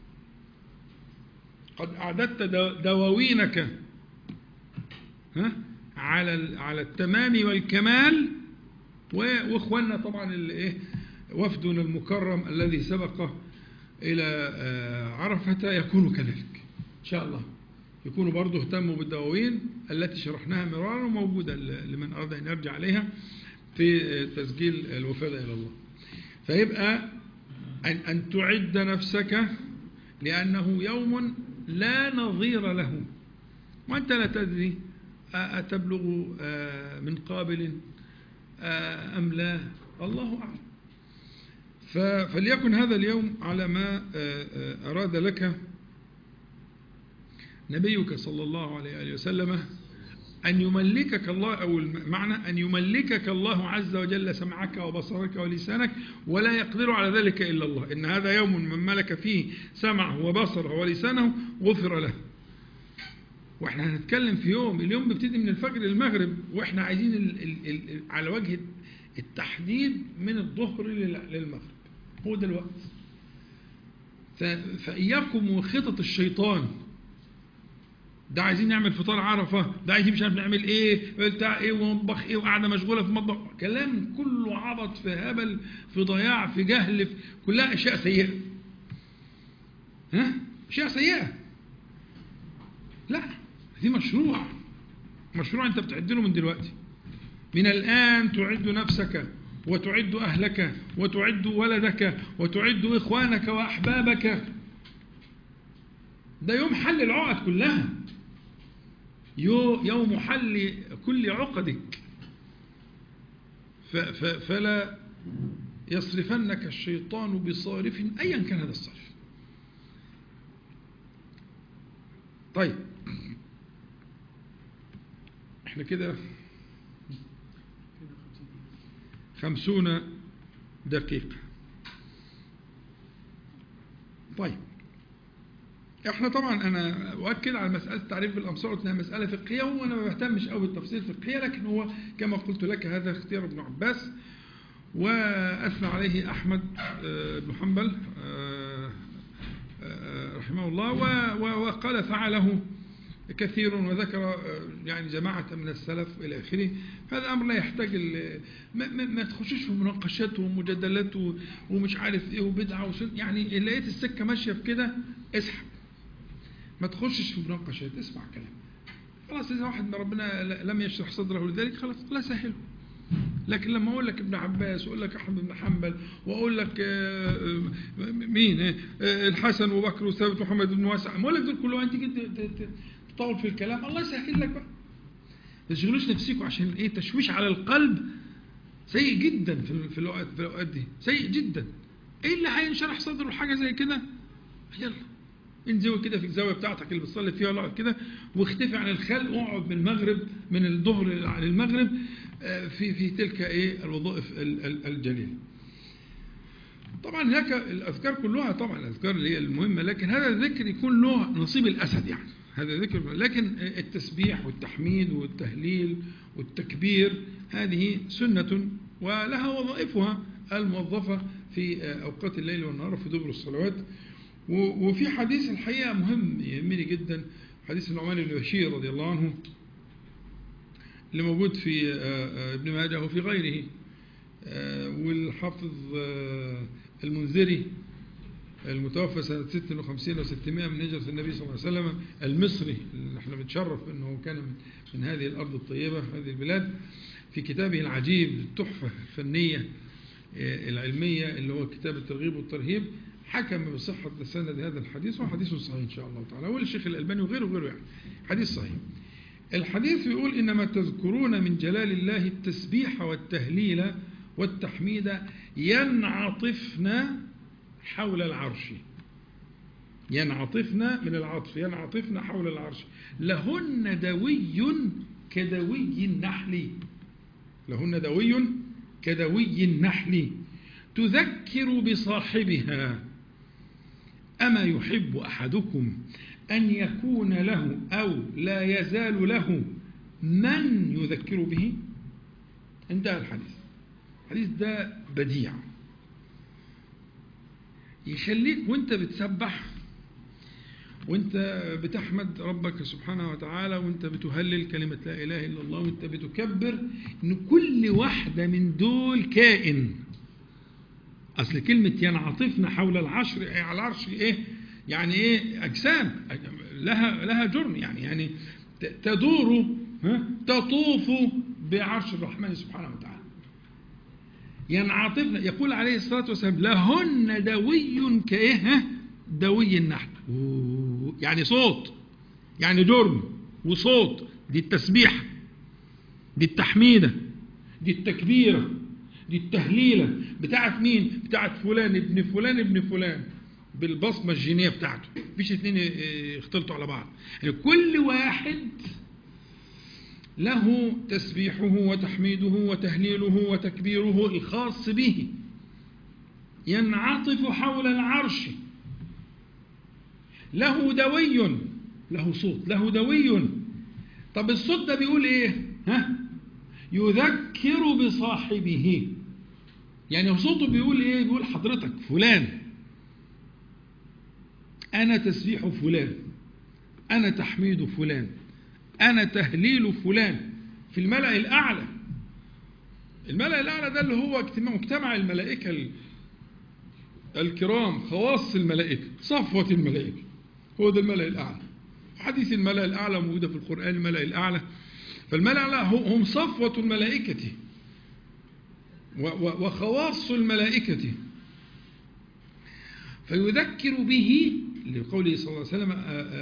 قد اعددت دو- دواوينك ها على ال- على التمام والكمال و- واخواننا طبعا اللي ايه وفدنا المكرم الذي سبق الى آه، عرفه يكون كذلك ان شاء الله يكونوا برضه اهتموا بالدواوين التي شرحناها مرارا وموجوده ل- لمن اراد ان يرجع عليها في آه، تسجيل الوفاده الى الله فيبقى أن, أن تعد نفسك لأنه يوم لا نظير له وأنت لا تدري أتبلغ آه، من قابل آه، أم لا الله أعلم ف- فليكن هذا اليوم على ما آه، آه، أراد لك نبيك صلى الله عليه وآله وسلم أن يملكك الله أو المعنى أن يملكك الله عز وجل سمعك وبصرك ولسانك ولا يقدر على ذلك إلا الله إن هذا يوم من ملك فيه سمعه وبصره ولسانه غفر له واحنا هنتكلم في يوم اليوم بيبتدي من الفجر للمغرب واحنا عايزين ال ال ال على وجه التحديد من الظهر لل- للمغرب هو ده الوقت ف- فإياكم وخطط الشيطان ده عايزين نعمل فطار عرفة ده عايزين مش عارف نعمل ايه بتاع ايه ومطبخ ايه وقاعدة مشغولة في المطبخ كلام كله عبط في هبل في ضياع في جهل في كلها اشياء سيئة ها اشياء سيئة لا دي مشروع مشروع انت بتعد له من دلوقتي من الآن تعد نفسك وتعد أهلك وتعد ولدك وتعد إخوانك وأحبابك ده يوم حل العقد كلها يو- يوم حل كل عقدك ف- ف- فلا يصرفنك الشيطان بصارف أيا كان هذا الصرف طيب احنا كده خمسون دقيقة طيب احنا طبعا انا اؤكد على مساله التعريف بالامصار انها مساله فقهيه وانا ما بهتمش قوي بالتفصيل الفقهيه لكن هو كما قلت لك هذا اختيار ابن عباس واثنى عليه احمد آه، بن حنبل آه، آه، رحمه الله و- و- وقال فعله كثير وذكر آه، يعني جماعة من السلف إلى آخره هذا أمر لا يحتاج ال- ما, ما, ما تخشوش في مناقشات ومجادلات و- ومش عارف إيه وبدعة وسن يعني لقيت السكة ماشية في كده اسحب ما تخشش في مناقشات اسمع كلام خلاص إذا واحد من ربنا ل- لم يشرح صدره لذلك خلاص الله سهله لكن لما اقول لك ابن عباس واقول لك احمد بن حنبل واقول لك آه، آه، مين آه، الحسن وبكر وثابت ومحمد بن واسع ما اقول لك دول كلهم انت جد ت- ت- تطول في الكلام الله يسهل لك بقى ما تشغلوش نفسكم عشان ايه تشويش على القلب سيء جدا في ال- في الاوقات في الاوقات دي سيء جدا ايه اللي هينشرح صدره حاجه زي كده يلا انزوي كده في الزاويه بتاعتك اللي بتصلي فيها ولا اقعد كده واختفي عن الخلق واقعد من المغرب من الظهر للمغرب آه، في في تلك ايه الوظائف ال- ال- الجليله. طبعا هناك الاذكار كلها طبعا الاذكار اللي هي المهمه لكن هذا الذكر يكون له نصيب الاسد يعني هذا ذكر لكن التسبيح والتحميد والتهليل والتكبير هذه سنه ولها وظائفها الموظفه في اوقات الليل والنهار في دبر الصلوات و- وفي حديث الحقيقه مهم يهمني جدا حديث النعمان بن بشير رضي الله عنه اللي موجود في ابن ماجه وفي غيره والحافظ المنذري المتوفى سنة 56 و600 من هجرة النبي صلى الله عليه وسلم المصري اللي احنا بنتشرف انه كان من هذه الارض الطيبة هذه البلاد في كتابه العجيب التحفة الفنية العلمية اللي هو كتاب الترغيب والترهيب حكم بصحة سند هذا الحديث وهو حديث صحيح إن شاء الله تعالى والشيخ الألباني وغيره وغيره يعني حديث صحيح الحديث يقول إنما تذكرون من جلال الله التسبيح والتهليل والتحميد ينعطفن حول العرش ينعطفن من العطف ينعطفن حول العرش لهن دوي كدوي النحل لهن دوي كدوي النحل تذكر بصاحبها أما يحب أحدكم أن يكون له أو لا يزال له من يذكر به انتهى الحديث الحديث ده بديع يخليك وانت بتسبح وانت بتحمد ربك سبحانه وتعالى وانت بتهلل كلمة لا إله إلا الله وانت بتكبر ان كل واحدة من دول كائن أصل كلمة ينعطفن حول العشر على العرش إيه يعني إيه أجسام لها لها جرم يعني يعني تدور تطوف بعرش الرحمن سبحانه وتعالى ينعطفن يقول عليه الصلاة والسلام لهن دوي كإيه دوي النحل يعني صوت يعني جرم وصوت دي التسبيح دي التحميدة دي التكبيرة دي التهليلة بتاعت مين بتاعت فلان ابن فلان ابن فلان بالبصمة الجينية بتاعته مفيش اتنين اختلطوا على بعض يعني كل واحد له تسبيحه وتحميده وتهليله وتكبيره الخاص به ينعطف حول العرش له دوي له صوت له دوي طب الصوت ده بيقول ايه ها يذكر بصاحبه يعني صوته بيقول ايه بيقول حضرتك فلان انا تسبيح فلان انا تحميد فلان انا تهليل فلان في الملأ الاعلى الملأ الاعلى ده اللي هو اجتماع مجتمع الملائكه الكرام خواص الملائكه صفوه الملائكه هو ده الملأ الاعلى حديث الملأ الاعلى موجوده في القران الملأ الاعلى فالملأ الاعلى هم صفوه الملائكه وخواص الملائكة فيذكر به لقوله صلى الله عليه وسلم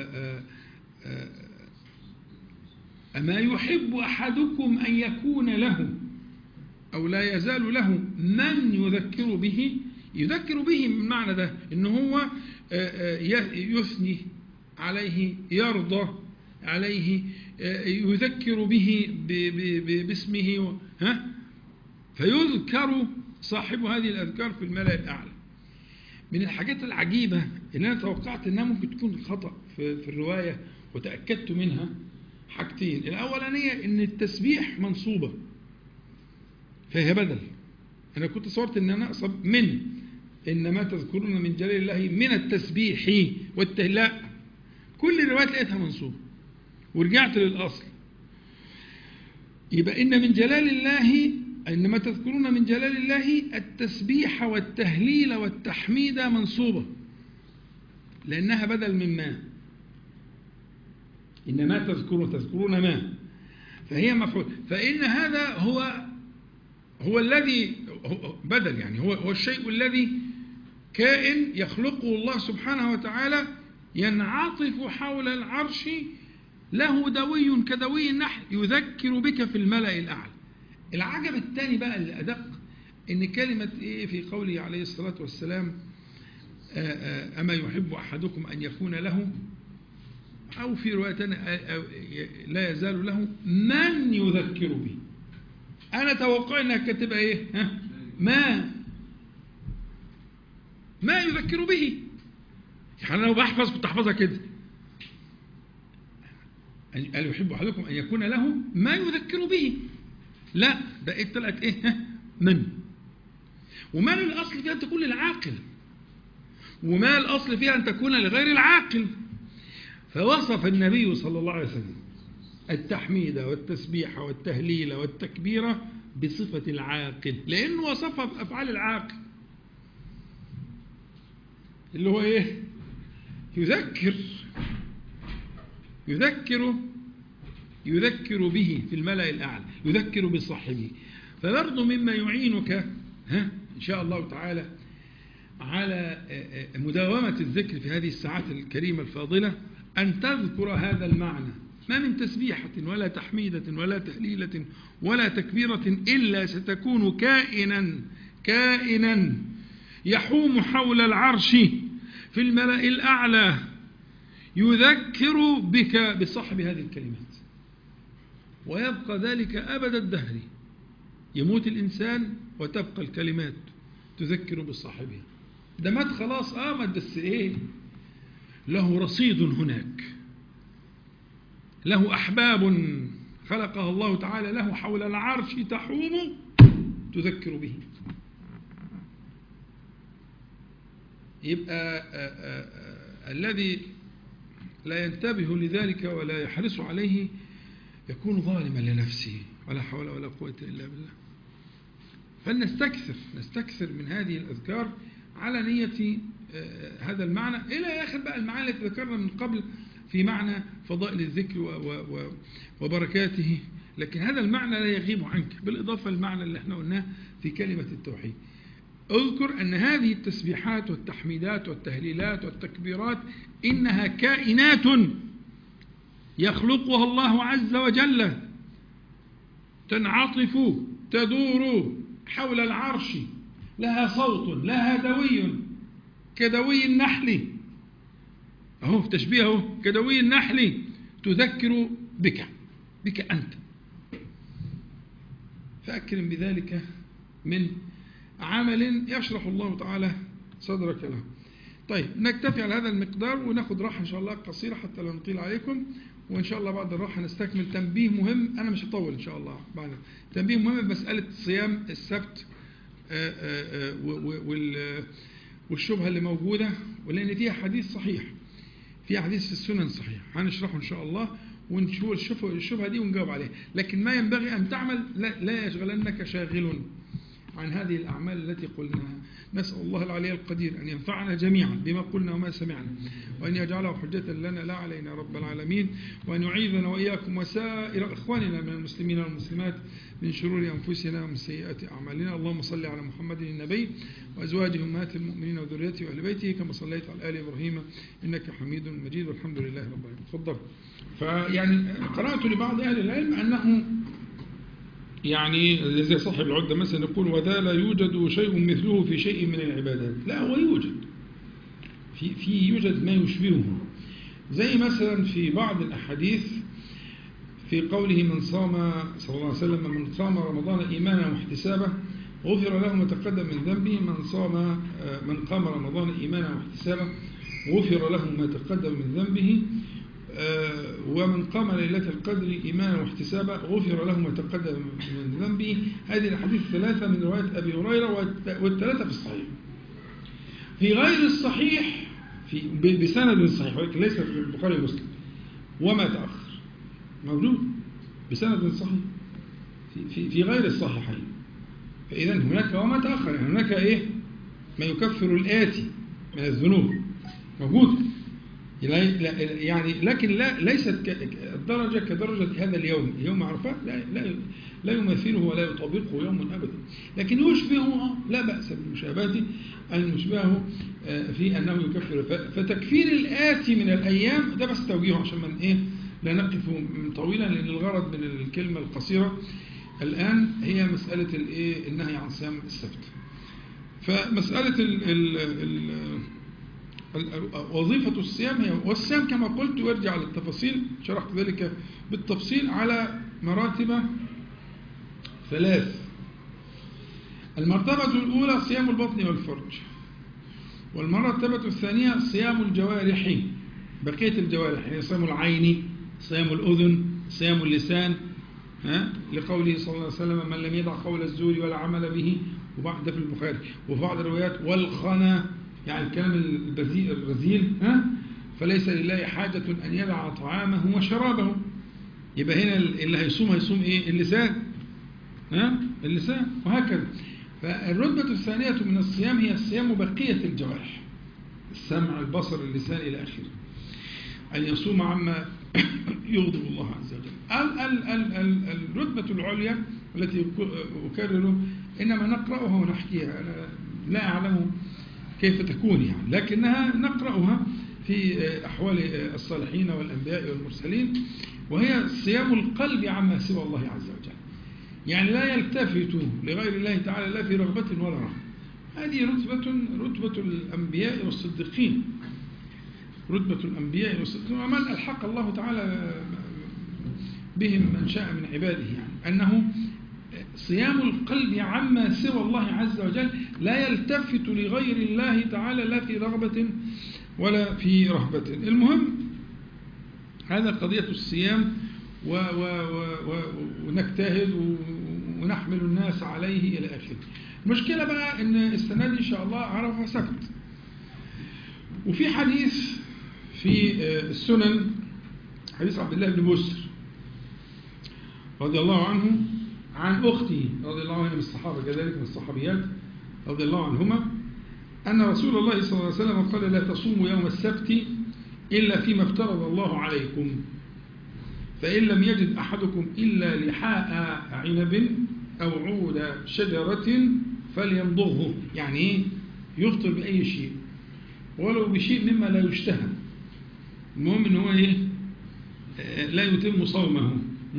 أما يحب أحدكم أن يكون له أو لا يزال له من يذكر به يذكر به من معنى ده إن هو يثني عليه يرضى عليه يذكر به باسمه ها فيذكر صاحب هذه الأذكار في الملأ الأعلى من الحاجات العجيبة إن أنا توقعت أنها ممكن تكون خطأ في, في الرواية وتأكدت منها حاجتين الأولانية أن التسبيح منصوبة فهي بدل أنا كنت صورت أن أنا أقصد من إنما تذكرون من جلال الله من التسبيح والتهلاء كل الروايات لقيتها منصوبة ورجعت للأصل يبقى إن من جلال الله إنما تذكرون من جلال الله التسبيح والتهليل والتحميد منصوبة لأنها بدل من ما إنما تذكرون تذكرون ما فهي مفعول فإن هذا هو هو الذي بدل يعني هو هو الشيء الذي كائن يخلقه الله سبحانه وتعالى ينعطف حول العرش له دوي كدوي النحل يذكر بك في الملأ الأعلى العجب الثاني بقى الأدق إن كلمة إيه في قوله عليه الصلاة والسلام أما يحب أحدكم أن يكون له أو في رواية لا يزال له من يذكر به أنا توقع إنها كاتبة إيه ها؟ ما ما يذكر به يعني أنا لو بحفظ كنت أحفظها كده قال يحب أحدكم أن يكون له ما يذكر به لا ده طلعت ايه ها؟ من وما الاصل فيها ان تكون للعاقل وما الاصل فيها ان تكون لغير العاقل فوصف النبي صلى الله عليه وسلم التحميد والتسبيح والتهليل والتكبير بصفة العاقل لأنه وصفها بأفعال العاقل اللي هو إيه يذكر يذكر يذكر به في الملأ الأعلى يذكر بصاحبه فبرضه مما يعينك ها إن شاء الله تعالى على مداومة الذكر في هذه الساعات الكريمة الفاضلة أن تذكر هذا المعنى ما من تسبيحة ولا تحميدة ولا تهليلة ولا تكبيرة إلا ستكون كائنا كائنا يحوم حول العرش في الملأ الأعلى يذكر بك بصاحب هذه الكلمات ويبقى ذلك أبد الدهر يموت الإنسان وتبقى الكلمات تذكر بصاحبها ده مات خلاص اه مات بس ايه له رصيد هناك له أحباب خلقها الله تعالى له حول العرش تحوم تذكر به يبقى آآ آآ الذي لا ينتبه لذلك ولا يحرص عليه يكون ظالما لنفسه ولا حول ولا قوة إلا بالله فلنستكثر نستكثر من هذه الأذكار على نية هذا المعنى إلى آخر بقى المعاني التي ذكرنا من قبل في معنى فضائل الذكر وبركاته لكن هذا المعنى لا يغيب عنك بالإضافة للمعنى اللي احنا قلناه في كلمة التوحيد اذكر أن هذه التسبيحات والتحميدات والتهليلات والتكبيرات إنها كائنات يخلقها الله عز وجل تنعطف تدور حول العرش لها صوت لها دوي كدوي النحل اهو في تشبيه اهو كدوي النحل تذكر بك بك أنت فأكرم بذلك من عمل يشرح الله تعالى صدرك له طيب نكتفي على هذا المقدار وناخد راحة إن شاء الله قصيرة حتى لا نطيل عليكم وإن شاء الله بعد الراحة نستكمل تنبيه مهم أنا مش هطول إن شاء الله بعد تنبيه مهم بمسألة صيام السبت والشبهة اللي موجودة ولأن فيها حديث صحيح فيها حديث في السنن صحيح هنشرحه إن شاء الله ونشوف الشبهة دي ونجاوب عليها لكن ما ينبغي أن تعمل لا, لا يشغلنك شاغل عن هذه الأعمال التي قلناها نسأل الله العلي القدير أن ينفعنا جميعا بما قلنا وما سمعنا وأن يجعله حجة لنا لا علينا رب العالمين وأن يعيذنا وإياكم وسائر إخواننا من المسلمين والمسلمات من شرور أنفسنا ومن سيئات أعمالنا اللهم صل على محمد النبي وأزواجه أمهات المؤمنين وذريته وأهل بيته كما صليت على آل إبراهيم إنك حميد مجيد والحمد لله رب العالمين تفضل فيعني قرأت لبعض أهل العلم أنه يعني زي صاحب العدة مثلا يقول وذا لا يوجد شيء مثله في شيء من العبادات لا هو يوجد في, في يوجد ما يشبهه زي مثلا في بعض الأحاديث في قوله من صام صلى الله عليه وسلم من صام رمضان إيمانا واحتسابا غفر له ما تقدم من ذنبه من صام من قام رمضان إيمانا واحتسابا غفر له ما تقدم من ذنبه ومن قام ليلة القدر إيمانا واحتسابا غفر له ما تقدم من ذنبه هذه الحديث الثلاثة من رواية أبي هريرة والثلاثة في الصحيح في غير الصحيح في بسند صحيح ولكن ليس في البخاري ومسلم وما تأخر موجود بسند صحيح في, في, في غير الصحيحين فإذا هناك وما تأخر يعني هناك إيه ما يكفر الآتي من الذنوب موجود يعني لكن لا ليست الدرجة كدرجة هذا اليوم يوم عرفات لا, لا, لا يمثله ولا يطابقه يوم أبدا لكن يشبهه لا بأس بالمشابهة أن يشبهه في أنه يكفر فتكفير الآتي من الأيام ده بس توجيهه عشان من إيه لا نقف طويلا لأن الغرض من الكلمة القصيرة الآن هي مسألة الإيه النهي عن صيام السبت فمسألة ال ال ال وظيفة الصيام هي والصيام كما قلت وارجع للتفاصيل شرحت ذلك بالتفصيل على مراتب ثلاث المرتبة الأولى صيام البطن والفرج والمرتبة الثانية صيام الجوارح بقية الجوارح يعني صيام العين صيام الأذن صيام اللسان ها لقوله صلى الله عليه وسلم من لم يدع قول الزور ولا عمل به وبعد في البخاري وفي بعض الروايات والخنا يعني الكلام الرذيل ها فليس لله حاجة أن يدع طعامه وشرابه يبقى هنا اللي هيصوم هيصوم ايه اللسان ها اللسان وهكذا فالرتبة الثانية من الصيام هي الصيام بقية الجوارح السمع البصر اللسان إلى آخره أن يصوم عما يغضب الله عز وجل ال ال ال ال الرتبة العليا التي أكرر إنما نقرأها ونحكيها أنا لا أعلم كيف تكون يعني لكنها نقرأها في أحوال الصالحين والأنبياء والمرسلين وهي صيام القلب عما سوى الله عز وجل يعني لا يلتفت لغير الله تعالى لا في رغبة ولا رهبة هذه رتبة رتبة الأنبياء والصديقين رتبة الأنبياء والصديقين ومن ألحق الله تعالى بهم من شاء من عباده يعني أنه صيام القلب عما سوى الله عز وجل لا يلتفت لغير الله تعالى لا في رغبة ولا في رهبة المهم هذا قضية الصيام و و و و ونجتهد ونحمل الناس عليه إلى آخره المشكلة بقى أن السنة دي إن شاء الله عرفة سبت وفي حديث في السنن حديث عبد الله بن بسر رضي الله عنه عن أختي رضي الله عنها من الصحابة كذلك من الصحابيات رضي الله عنهما أن رسول الله صلى الله عليه وسلم قال لا تصوموا يوم السبت إلا فيما افترض الله عليكم فإن لم يجد أحدكم إلا لحاء عنب أو عود شجرة فليمضغه يعني إيه يفطر بأي شيء ولو بشيء مما لا يشتهى المهم ان هو ايه لا يتم صومه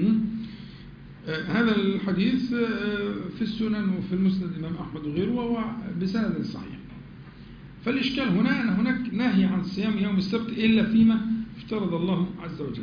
هذا الحديث في السنن وفي المسند الإمام أحمد وغيره وهو بسند صحيح فالإشكال هنا أن هناك نهي عن صيام يوم السبت إلا فيما افترض الله عز وجل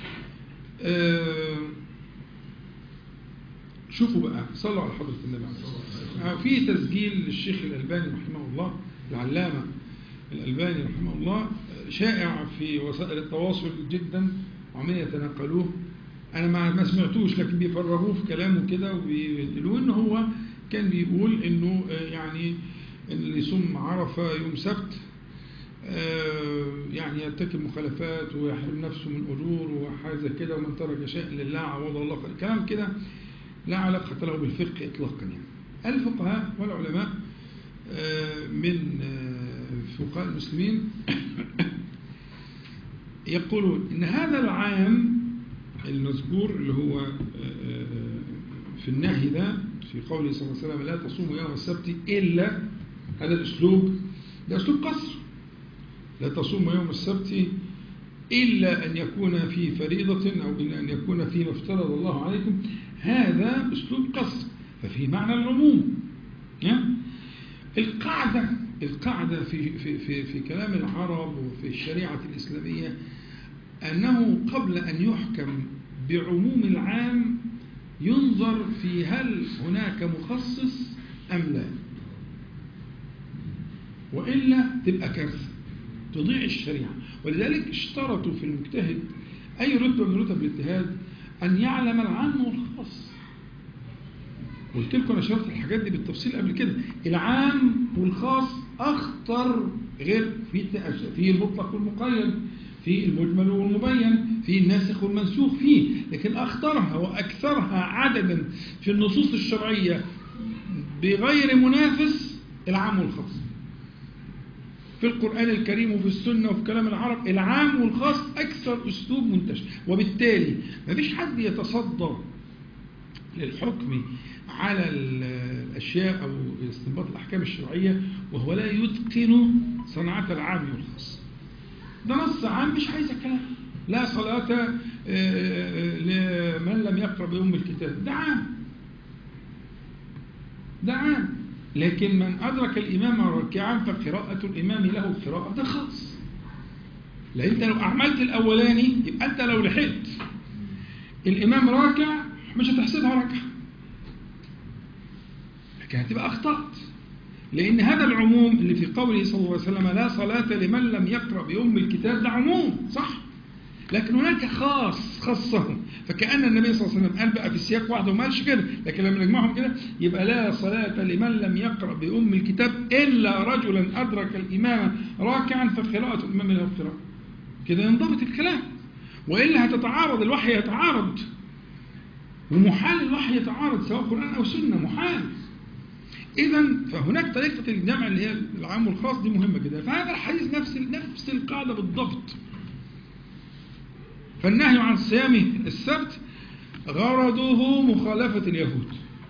شوفوا بقى صلوا على حضرة النبي عليه الصلاة والسلام في تسجيل للشيخ الألباني رحمه الله العلامة الألباني رحمه الله شائع في وسائل التواصل جدا وعمالين يتنقلوه أنا ما سمعتوش لكن بيفرغوه في كلامه كده وبيقولوا إن هو كان بيقول إنه يعني اللي يصوم عرفة يوم سبت يعني يرتكب مخالفات ويحرم نفسه من أجور وحاجة كده ومن ترك شيء لله عوض الله خير كلام كده لا علاقة له بالفقه إطلاقا يعني الفقهاء والعلماء من فقهاء المسلمين يقولون إن هذا العام المذكور اللي هو في النهي ده في قوله صلى الله عليه وسلم لا تصوموا يوم السبت إلا هذا الأسلوب ده أسلوب قصر لا تصوموا يوم السبت إلا أن يكون في فريضة أو إلا أن يكون فيما افترض الله عليكم هذا أسلوب قصر ففي معنى العموم القاعدة القاعدة في, في, في, في كلام العرب وفي الشريعة الإسلامية أنه قبل أن يحكم بعموم العام ينظر في هل هناك مخصص أم لا وإلا تبقى كارثة تضيع الشريعة ولذلك اشترطوا في المجتهد أي رتبة من رتب الاجتهاد أن يعلم العام والخاص قلت لكم أنا شرط الحاجات دي بالتفصيل قبل كده العام والخاص أخطر غير في في المطلق والمقيد في المجمل والمبين في الناسخ والمنسوخ فيه لكن أخطرها وأكثرها عددا في النصوص الشرعية بغير منافس العام والخاص في القرآن الكريم وفي السنة وفي كلام العرب العام والخاص أكثر أسلوب منتشر وبالتالي ما فيش حد يتصدى للحكم على الأشياء أو استنباط الأحكام الشرعية وهو لا يتقن صناعة العام والخاص ده نص عام مش عايز كلام لا صلاة لمن لم يقرأ بأم الكتاب ده عام ده عام لكن من أدرك الإمام راكعا فقراءة الإمام له قراءة ده خاص لأن أنت لو أعملت الأولاني يبقى أنت لو لحقت الإمام راكع مش هتحسبها ركعة لكن هتبقى أخطأت لأن هذا العموم اللي في قوله صلى الله عليه وسلم لا صلاة لمن لم يقرأ بأم الكتاب ده عموم صح لكن هناك خاص خصهم فكأن النبي صلى الله عليه وسلم قال بقى في السياق وحده وما قالش كده لكن لما نجمعهم كده يبقى لا صلاة لمن لم يقرأ بأم الكتاب إلا رجلا أدرك الإمام راكعا فقراءة الإمام له قراءة كده ينضبط الكلام وإلا هتتعارض الوحي يتعارض ومحال الوحي يتعارض سواء قرآن أو سنة محال إذا فهناك طريقة الجمع اللي هي العام والخاص دي مهمة جدا فهذا الحديث نفس نفس القاعدة بالضبط فالنهي عن صيام السبت غرضه مخالفة اليهود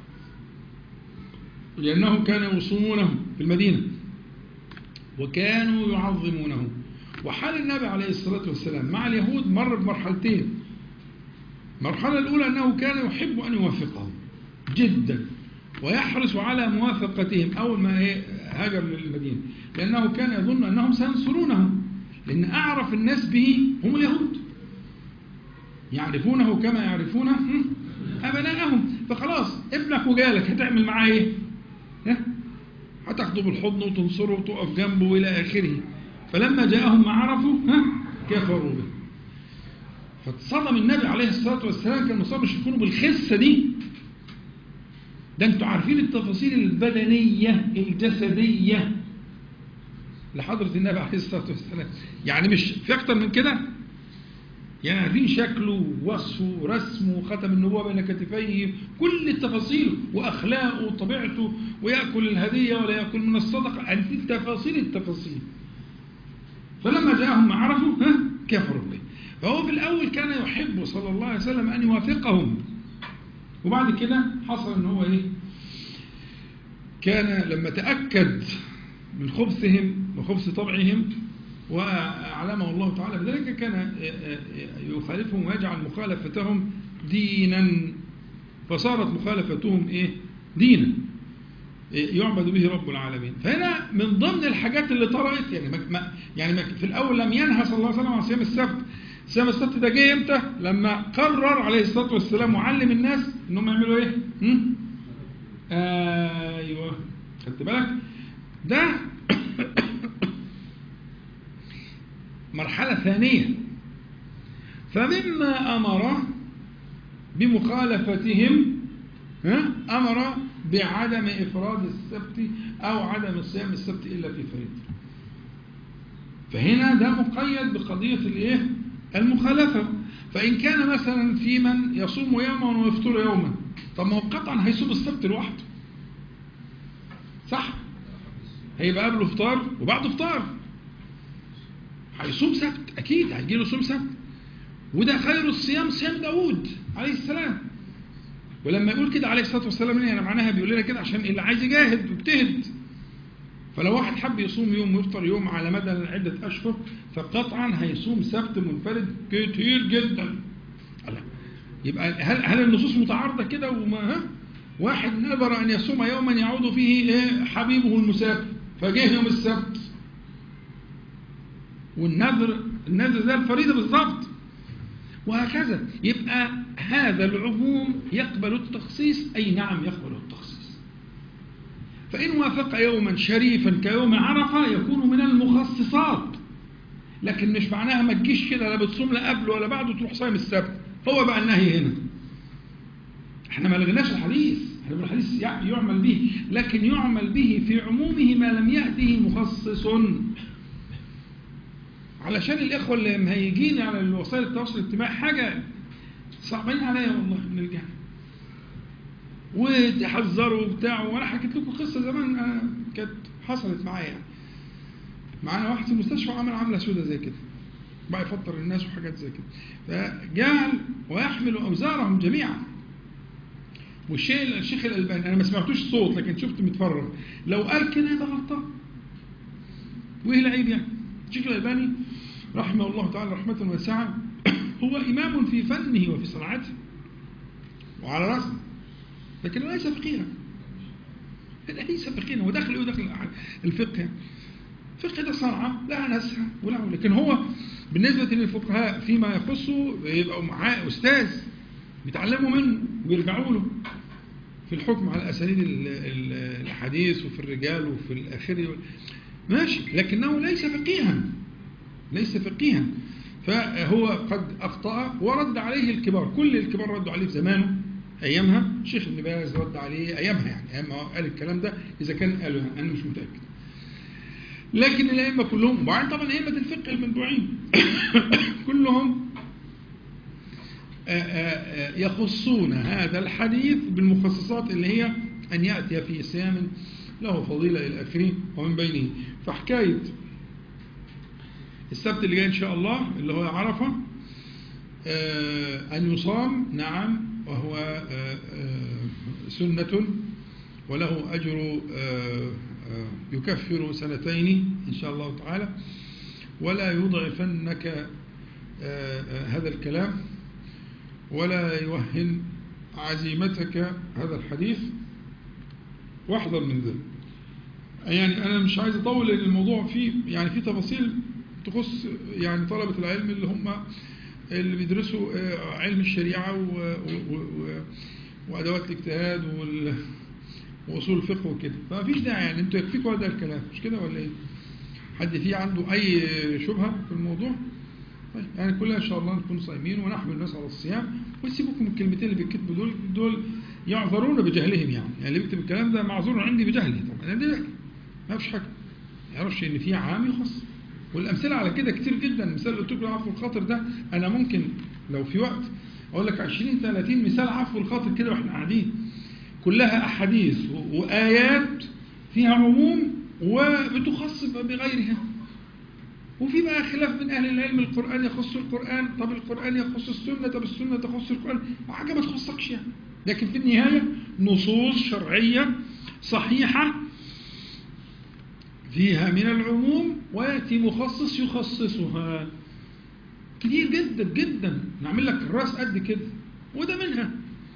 لأنهم كانوا يصومونه في المدينة وكانوا يعظمونه وحال النبي عليه الصلاة والسلام مع اليهود مر بمرحلتين المرحلة الأولى أنه كان يحب أن يوافقهم جدا ويحرص على موافقتهم أول ما هاجر للمدينة لأنه كان يظن أنهم سينصرونه لأن أعرف الناس به هم اليهود يعرفونه كما يعرفون أبناءهم فخلاص ابنك وجالك هتعمل معاه إيه؟ هتاخده بالحضن وتنصره وتقف جنبه وإلى آخره فلما جاءهم ما عرفوا ها كفروا به فاتصدم النبي عليه الصلاة والسلام كان مصاب يكونوا بالخسة دي ده انتوا عارفين التفاصيل البدنية الجسدية لحضرة النبي عليه الصلاة والسلام يعني مش في أكتر من كده يعني عارفين شكله ووصفه ورسمه وختم النبوة بين كتفيه كل التفاصيل وأخلاقه وطبيعته ويأكل الهدية ولا يأكل من الصدقة عارفين تفاصيل التفاصيل فلما جاءهم ما عرفوا ها كفروا به فهو في الأول كان يحب صلى الله عليه وسلم أن يوافقهم وبعد كده حصل ان هو ايه كان لما تأكد من خبثهم وخبث طبعهم وأعلمه الله تعالى بذلك كان يخالفهم ويجعل مخالفتهم دينا فصارت مخالفتهم ايه دينا يعبد به رب العالمين فهنا من ضمن الحاجات اللي طرأت يعني ما يعني في الأول لم ينهى صلى الله عليه وسلم عن صيام السبت صيام السبت ده جه امتى؟ لما قرر عليه الصلاه والسلام وعلم الناس انهم يعملوا ايه؟ هم؟ ايوه خدت بالك؟ ده مرحله ثانيه فمما امر بمخالفتهم ها؟ امر بعدم افراد السبت او عدم صيام السبت الا في فريضه فهنا ده مقيد بقضيه الايه؟ المخالفة فإن كان مثلا في من يصوم يوما ويفطر يوما طب ما هو قطعا هيصوم السبت لوحده صح هيبقى قبله فطار وبعده فطار هيصوم سبت أكيد هيجي له صوم سبت وده خير الصيام صيام داوود عليه السلام ولما يقول كده عليه الصلاة والسلام يعني معناها بيقول لنا كده عشان اللي عايز يجاهد ويجتهد فلو واحد حب يصوم يوم ويفطر يوم على مدى عدة أشهر فقطعا هيصوم سبت منفرد كتير جدا يبقى هل هل النصوص متعارضة كده وما ها؟ واحد نذر أن يصوم يوما يعود فيه إيه حبيبه المسافر فجه يوم السبت والنذر النذر ده الفريضة بالظبط وهكذا يبقى هذا العموم يقبل التخصيص أي نعم يقبل التخصيص فإن وافق يوما شريفا كيوم عرفة يكون من المخصصات لكن مش معناها ما تجيش كده لا بتصوم لا قبله ولا بعده تروح صايم السبت هو بقى النهي هنا احنا ما لغيناش الحديث احنا الحديث يعمل به لكن يعمل به في عمومه ما لم يأته مخصص علشان الإخوة اللي مهيجين على وسائل التواصل الاجتماعي حاجة صعبين عليا والله من الجهل وتحذروا وبتاع وانا حكيت لكم قصه زمان انا كانت حصلت معايا يعني. معانا واحد في المستشفى عمل عمله سوداء زي كده بقى يفطر الناس وحاجات زي كده فجعل ويحمل اوزارهم جميعا والشيء الشيخ الالباني انا ما سمعتوش صوت لكن شفت متفرج لو قال كده يبقى غلطان وايه العيب يعني الشيخ الالباني رحمه الله تعالى رحمه واسعه هو امام في فنه وفي صنعته وعلى راسه لكن ليس فقيها ليس فقيها هو داخل ايه داخل الفقه يعني. الفقه ده صنعة لها ناسها ولها لكن هو بالنسبة للفقهاء فيما يخصه يبقوا معاه أستاذ بيتعلموا منه ويرجعوا له في الحكم على أساليب الحديث وفي الرجال وفي الآخر ماشي لكنه ليس فقيها ليس فقيها فهو قد أخطأ ورد عليه الكبار كل الكبار ردوا عليه في زمانه ايامها الشيخ ابن باز رد عليه ايامها يعني ايام ما قال الكلام ده اذا كان قاله يعني انا مش متاكد لكن الائمه كلهم وبعدين طبعا ائمه الفقه المتبوعين كلهم يخصون هذا الحديث بالمخصصات اللي هي أن يأتي في صيام له فضيلة إلى آخره ومن بينه فحكاية السبت اللي جاي إن شاء الله اللي هو عرفة أن يصام نعم وهو سنة وله أجر يكفر سنتين إن شاء الله تعالى ولا يضعفنك هذا الكلام ولا يوهن عزيمتك هذا الحديث واحذر من ذلك يعني أنا مش عايز أطول لأن الموضوع فيه يعني فيه تفاصيل تخص يعني طلبة العلم اللي هم اللي بيدرسوا علم الشريعة و و و وأدوات الاجتهاد وأصول الفقه وكده فما فيش داعي يعني أنتوا يكفيكوا هذا الكلام مش كده ولا إيه؟ حد فيه عنده أي شبهة في الموضوع؟ طيب يعني كلنا إن شاء الله نكون صايمين ونحمل الناس على الصيام ويسيبوكم الكلمتين اللي بيكتبوا دول دول يعذرون بجهلهم يعني يعني اللي بيكتب الكلام ده معذور عندي بجهله طبعا ده جهل ما فيش حاجة ما يعرفش إن في عام يخص والأمثلة على كده كتير جدا المثال اللي قلت لكم عفو الخاطر ده أنا ممكن لو في وقت أقول لك 20 30 مثال عفو الخاطر كده وإحنا قاعدين كلها أحاديث وآيات فيها عموم وبتخص بغيرها وفي بقى خلاف من أهل العلم القرآن يخص القرآن طب القرآن يخص السنة طب السنة تخص القرآن وحاجة ما تخصكش يعني لكن في النهاية نصوص شرعية صحيحة فيها من العموم ويأتي مخصص يخصصها كتير جدا جدا نعمل لك الراس قد كده وده منها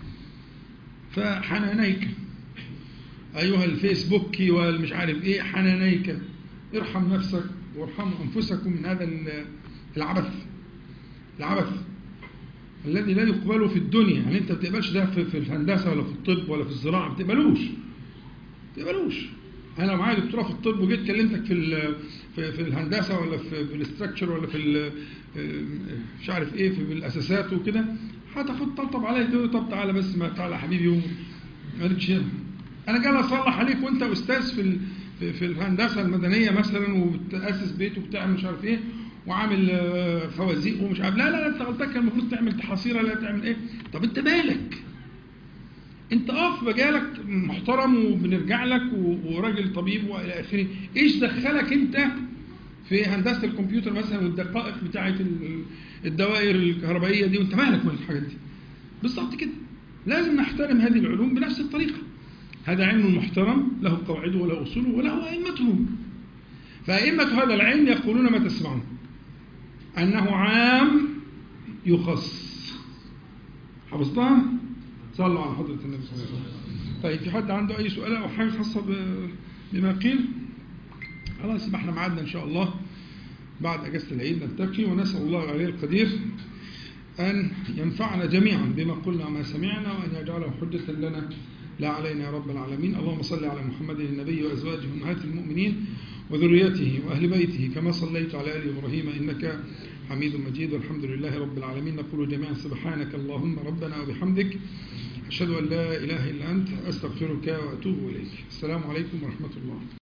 فحنانيك أيها الفيسبوكي والمش عارف إيه حنانيك ارحم نفسك وارحموا أنفسكم من هذا العبث العبث الذي لا يقبل في الدنيا يعني أنت ما بتقبلش ده في, في الهندسة ولا في الطب ولا في الزراعة ما بتقبلوش ما بتقبلوش أنا لو معايا دكتوراه في الطب وجيت كلمتك في في, في الهندسة ولا في, في الاستراكشر ولا في مش عارف إيه في الأساسات وكده هتاخد طبطب عليا تقول لي طب تعالى بس ما تعالى يا حبيبي مالكش أنا جاي أصلح عليك وأنت أستاذ في في, في الهندسة المدنية مثلا وبتأسس بيت وبتعمل مش عارف ايه وعامل خوازيق ومش عارف لا لا لا انت غلطان كان المفروض تعمل تحاصيره لا تعمل ايه طب انت مالك انت اه في مجالك محترم وبنرجع لك وراجل طبيب والى اخره ايش دخلك انت في هندسه الكمبيوتر مثلا والدقائق بتاعه الدوائر الكهربائيه دي وانت مالك من الحاجات دي بالظبط كده لازم نحترم هذه العلوم بنفس الطريقه هذا علم محترم له قواعده وله أصوله وله أئمته فأئمة هذا العلم يقولون ما تسمعون أنه عام يخص حفظتها؟ صلوا على حضرة النبي صلى الله عليه وسلم طيب في حد عنده أي سؤال أو حاجة خاصة بما قيل؟ خلاص يبقى احنا معادنا إن شاء الله بعد أجازة العيد نلتقي ونسأل الله العلي القدير أن ينفعنا جميعا بما قلنا وما سمعنا وأن يجعله حجة لنا لا علينا يا رب العالمين اللهم صل على محمد النبي وأزواجه أمهات المؤمنين وذريته وأهل بيته كما صليت على آل إبراهيم إنك حميد مجيد والحمد لله رب العالمين نقول جميعا سبحانك اللهم ربنا وبحمدك أشهد أن لا إله إلا أنت أستغفرك وأتوب إليك السلام عليكم ورحمة الله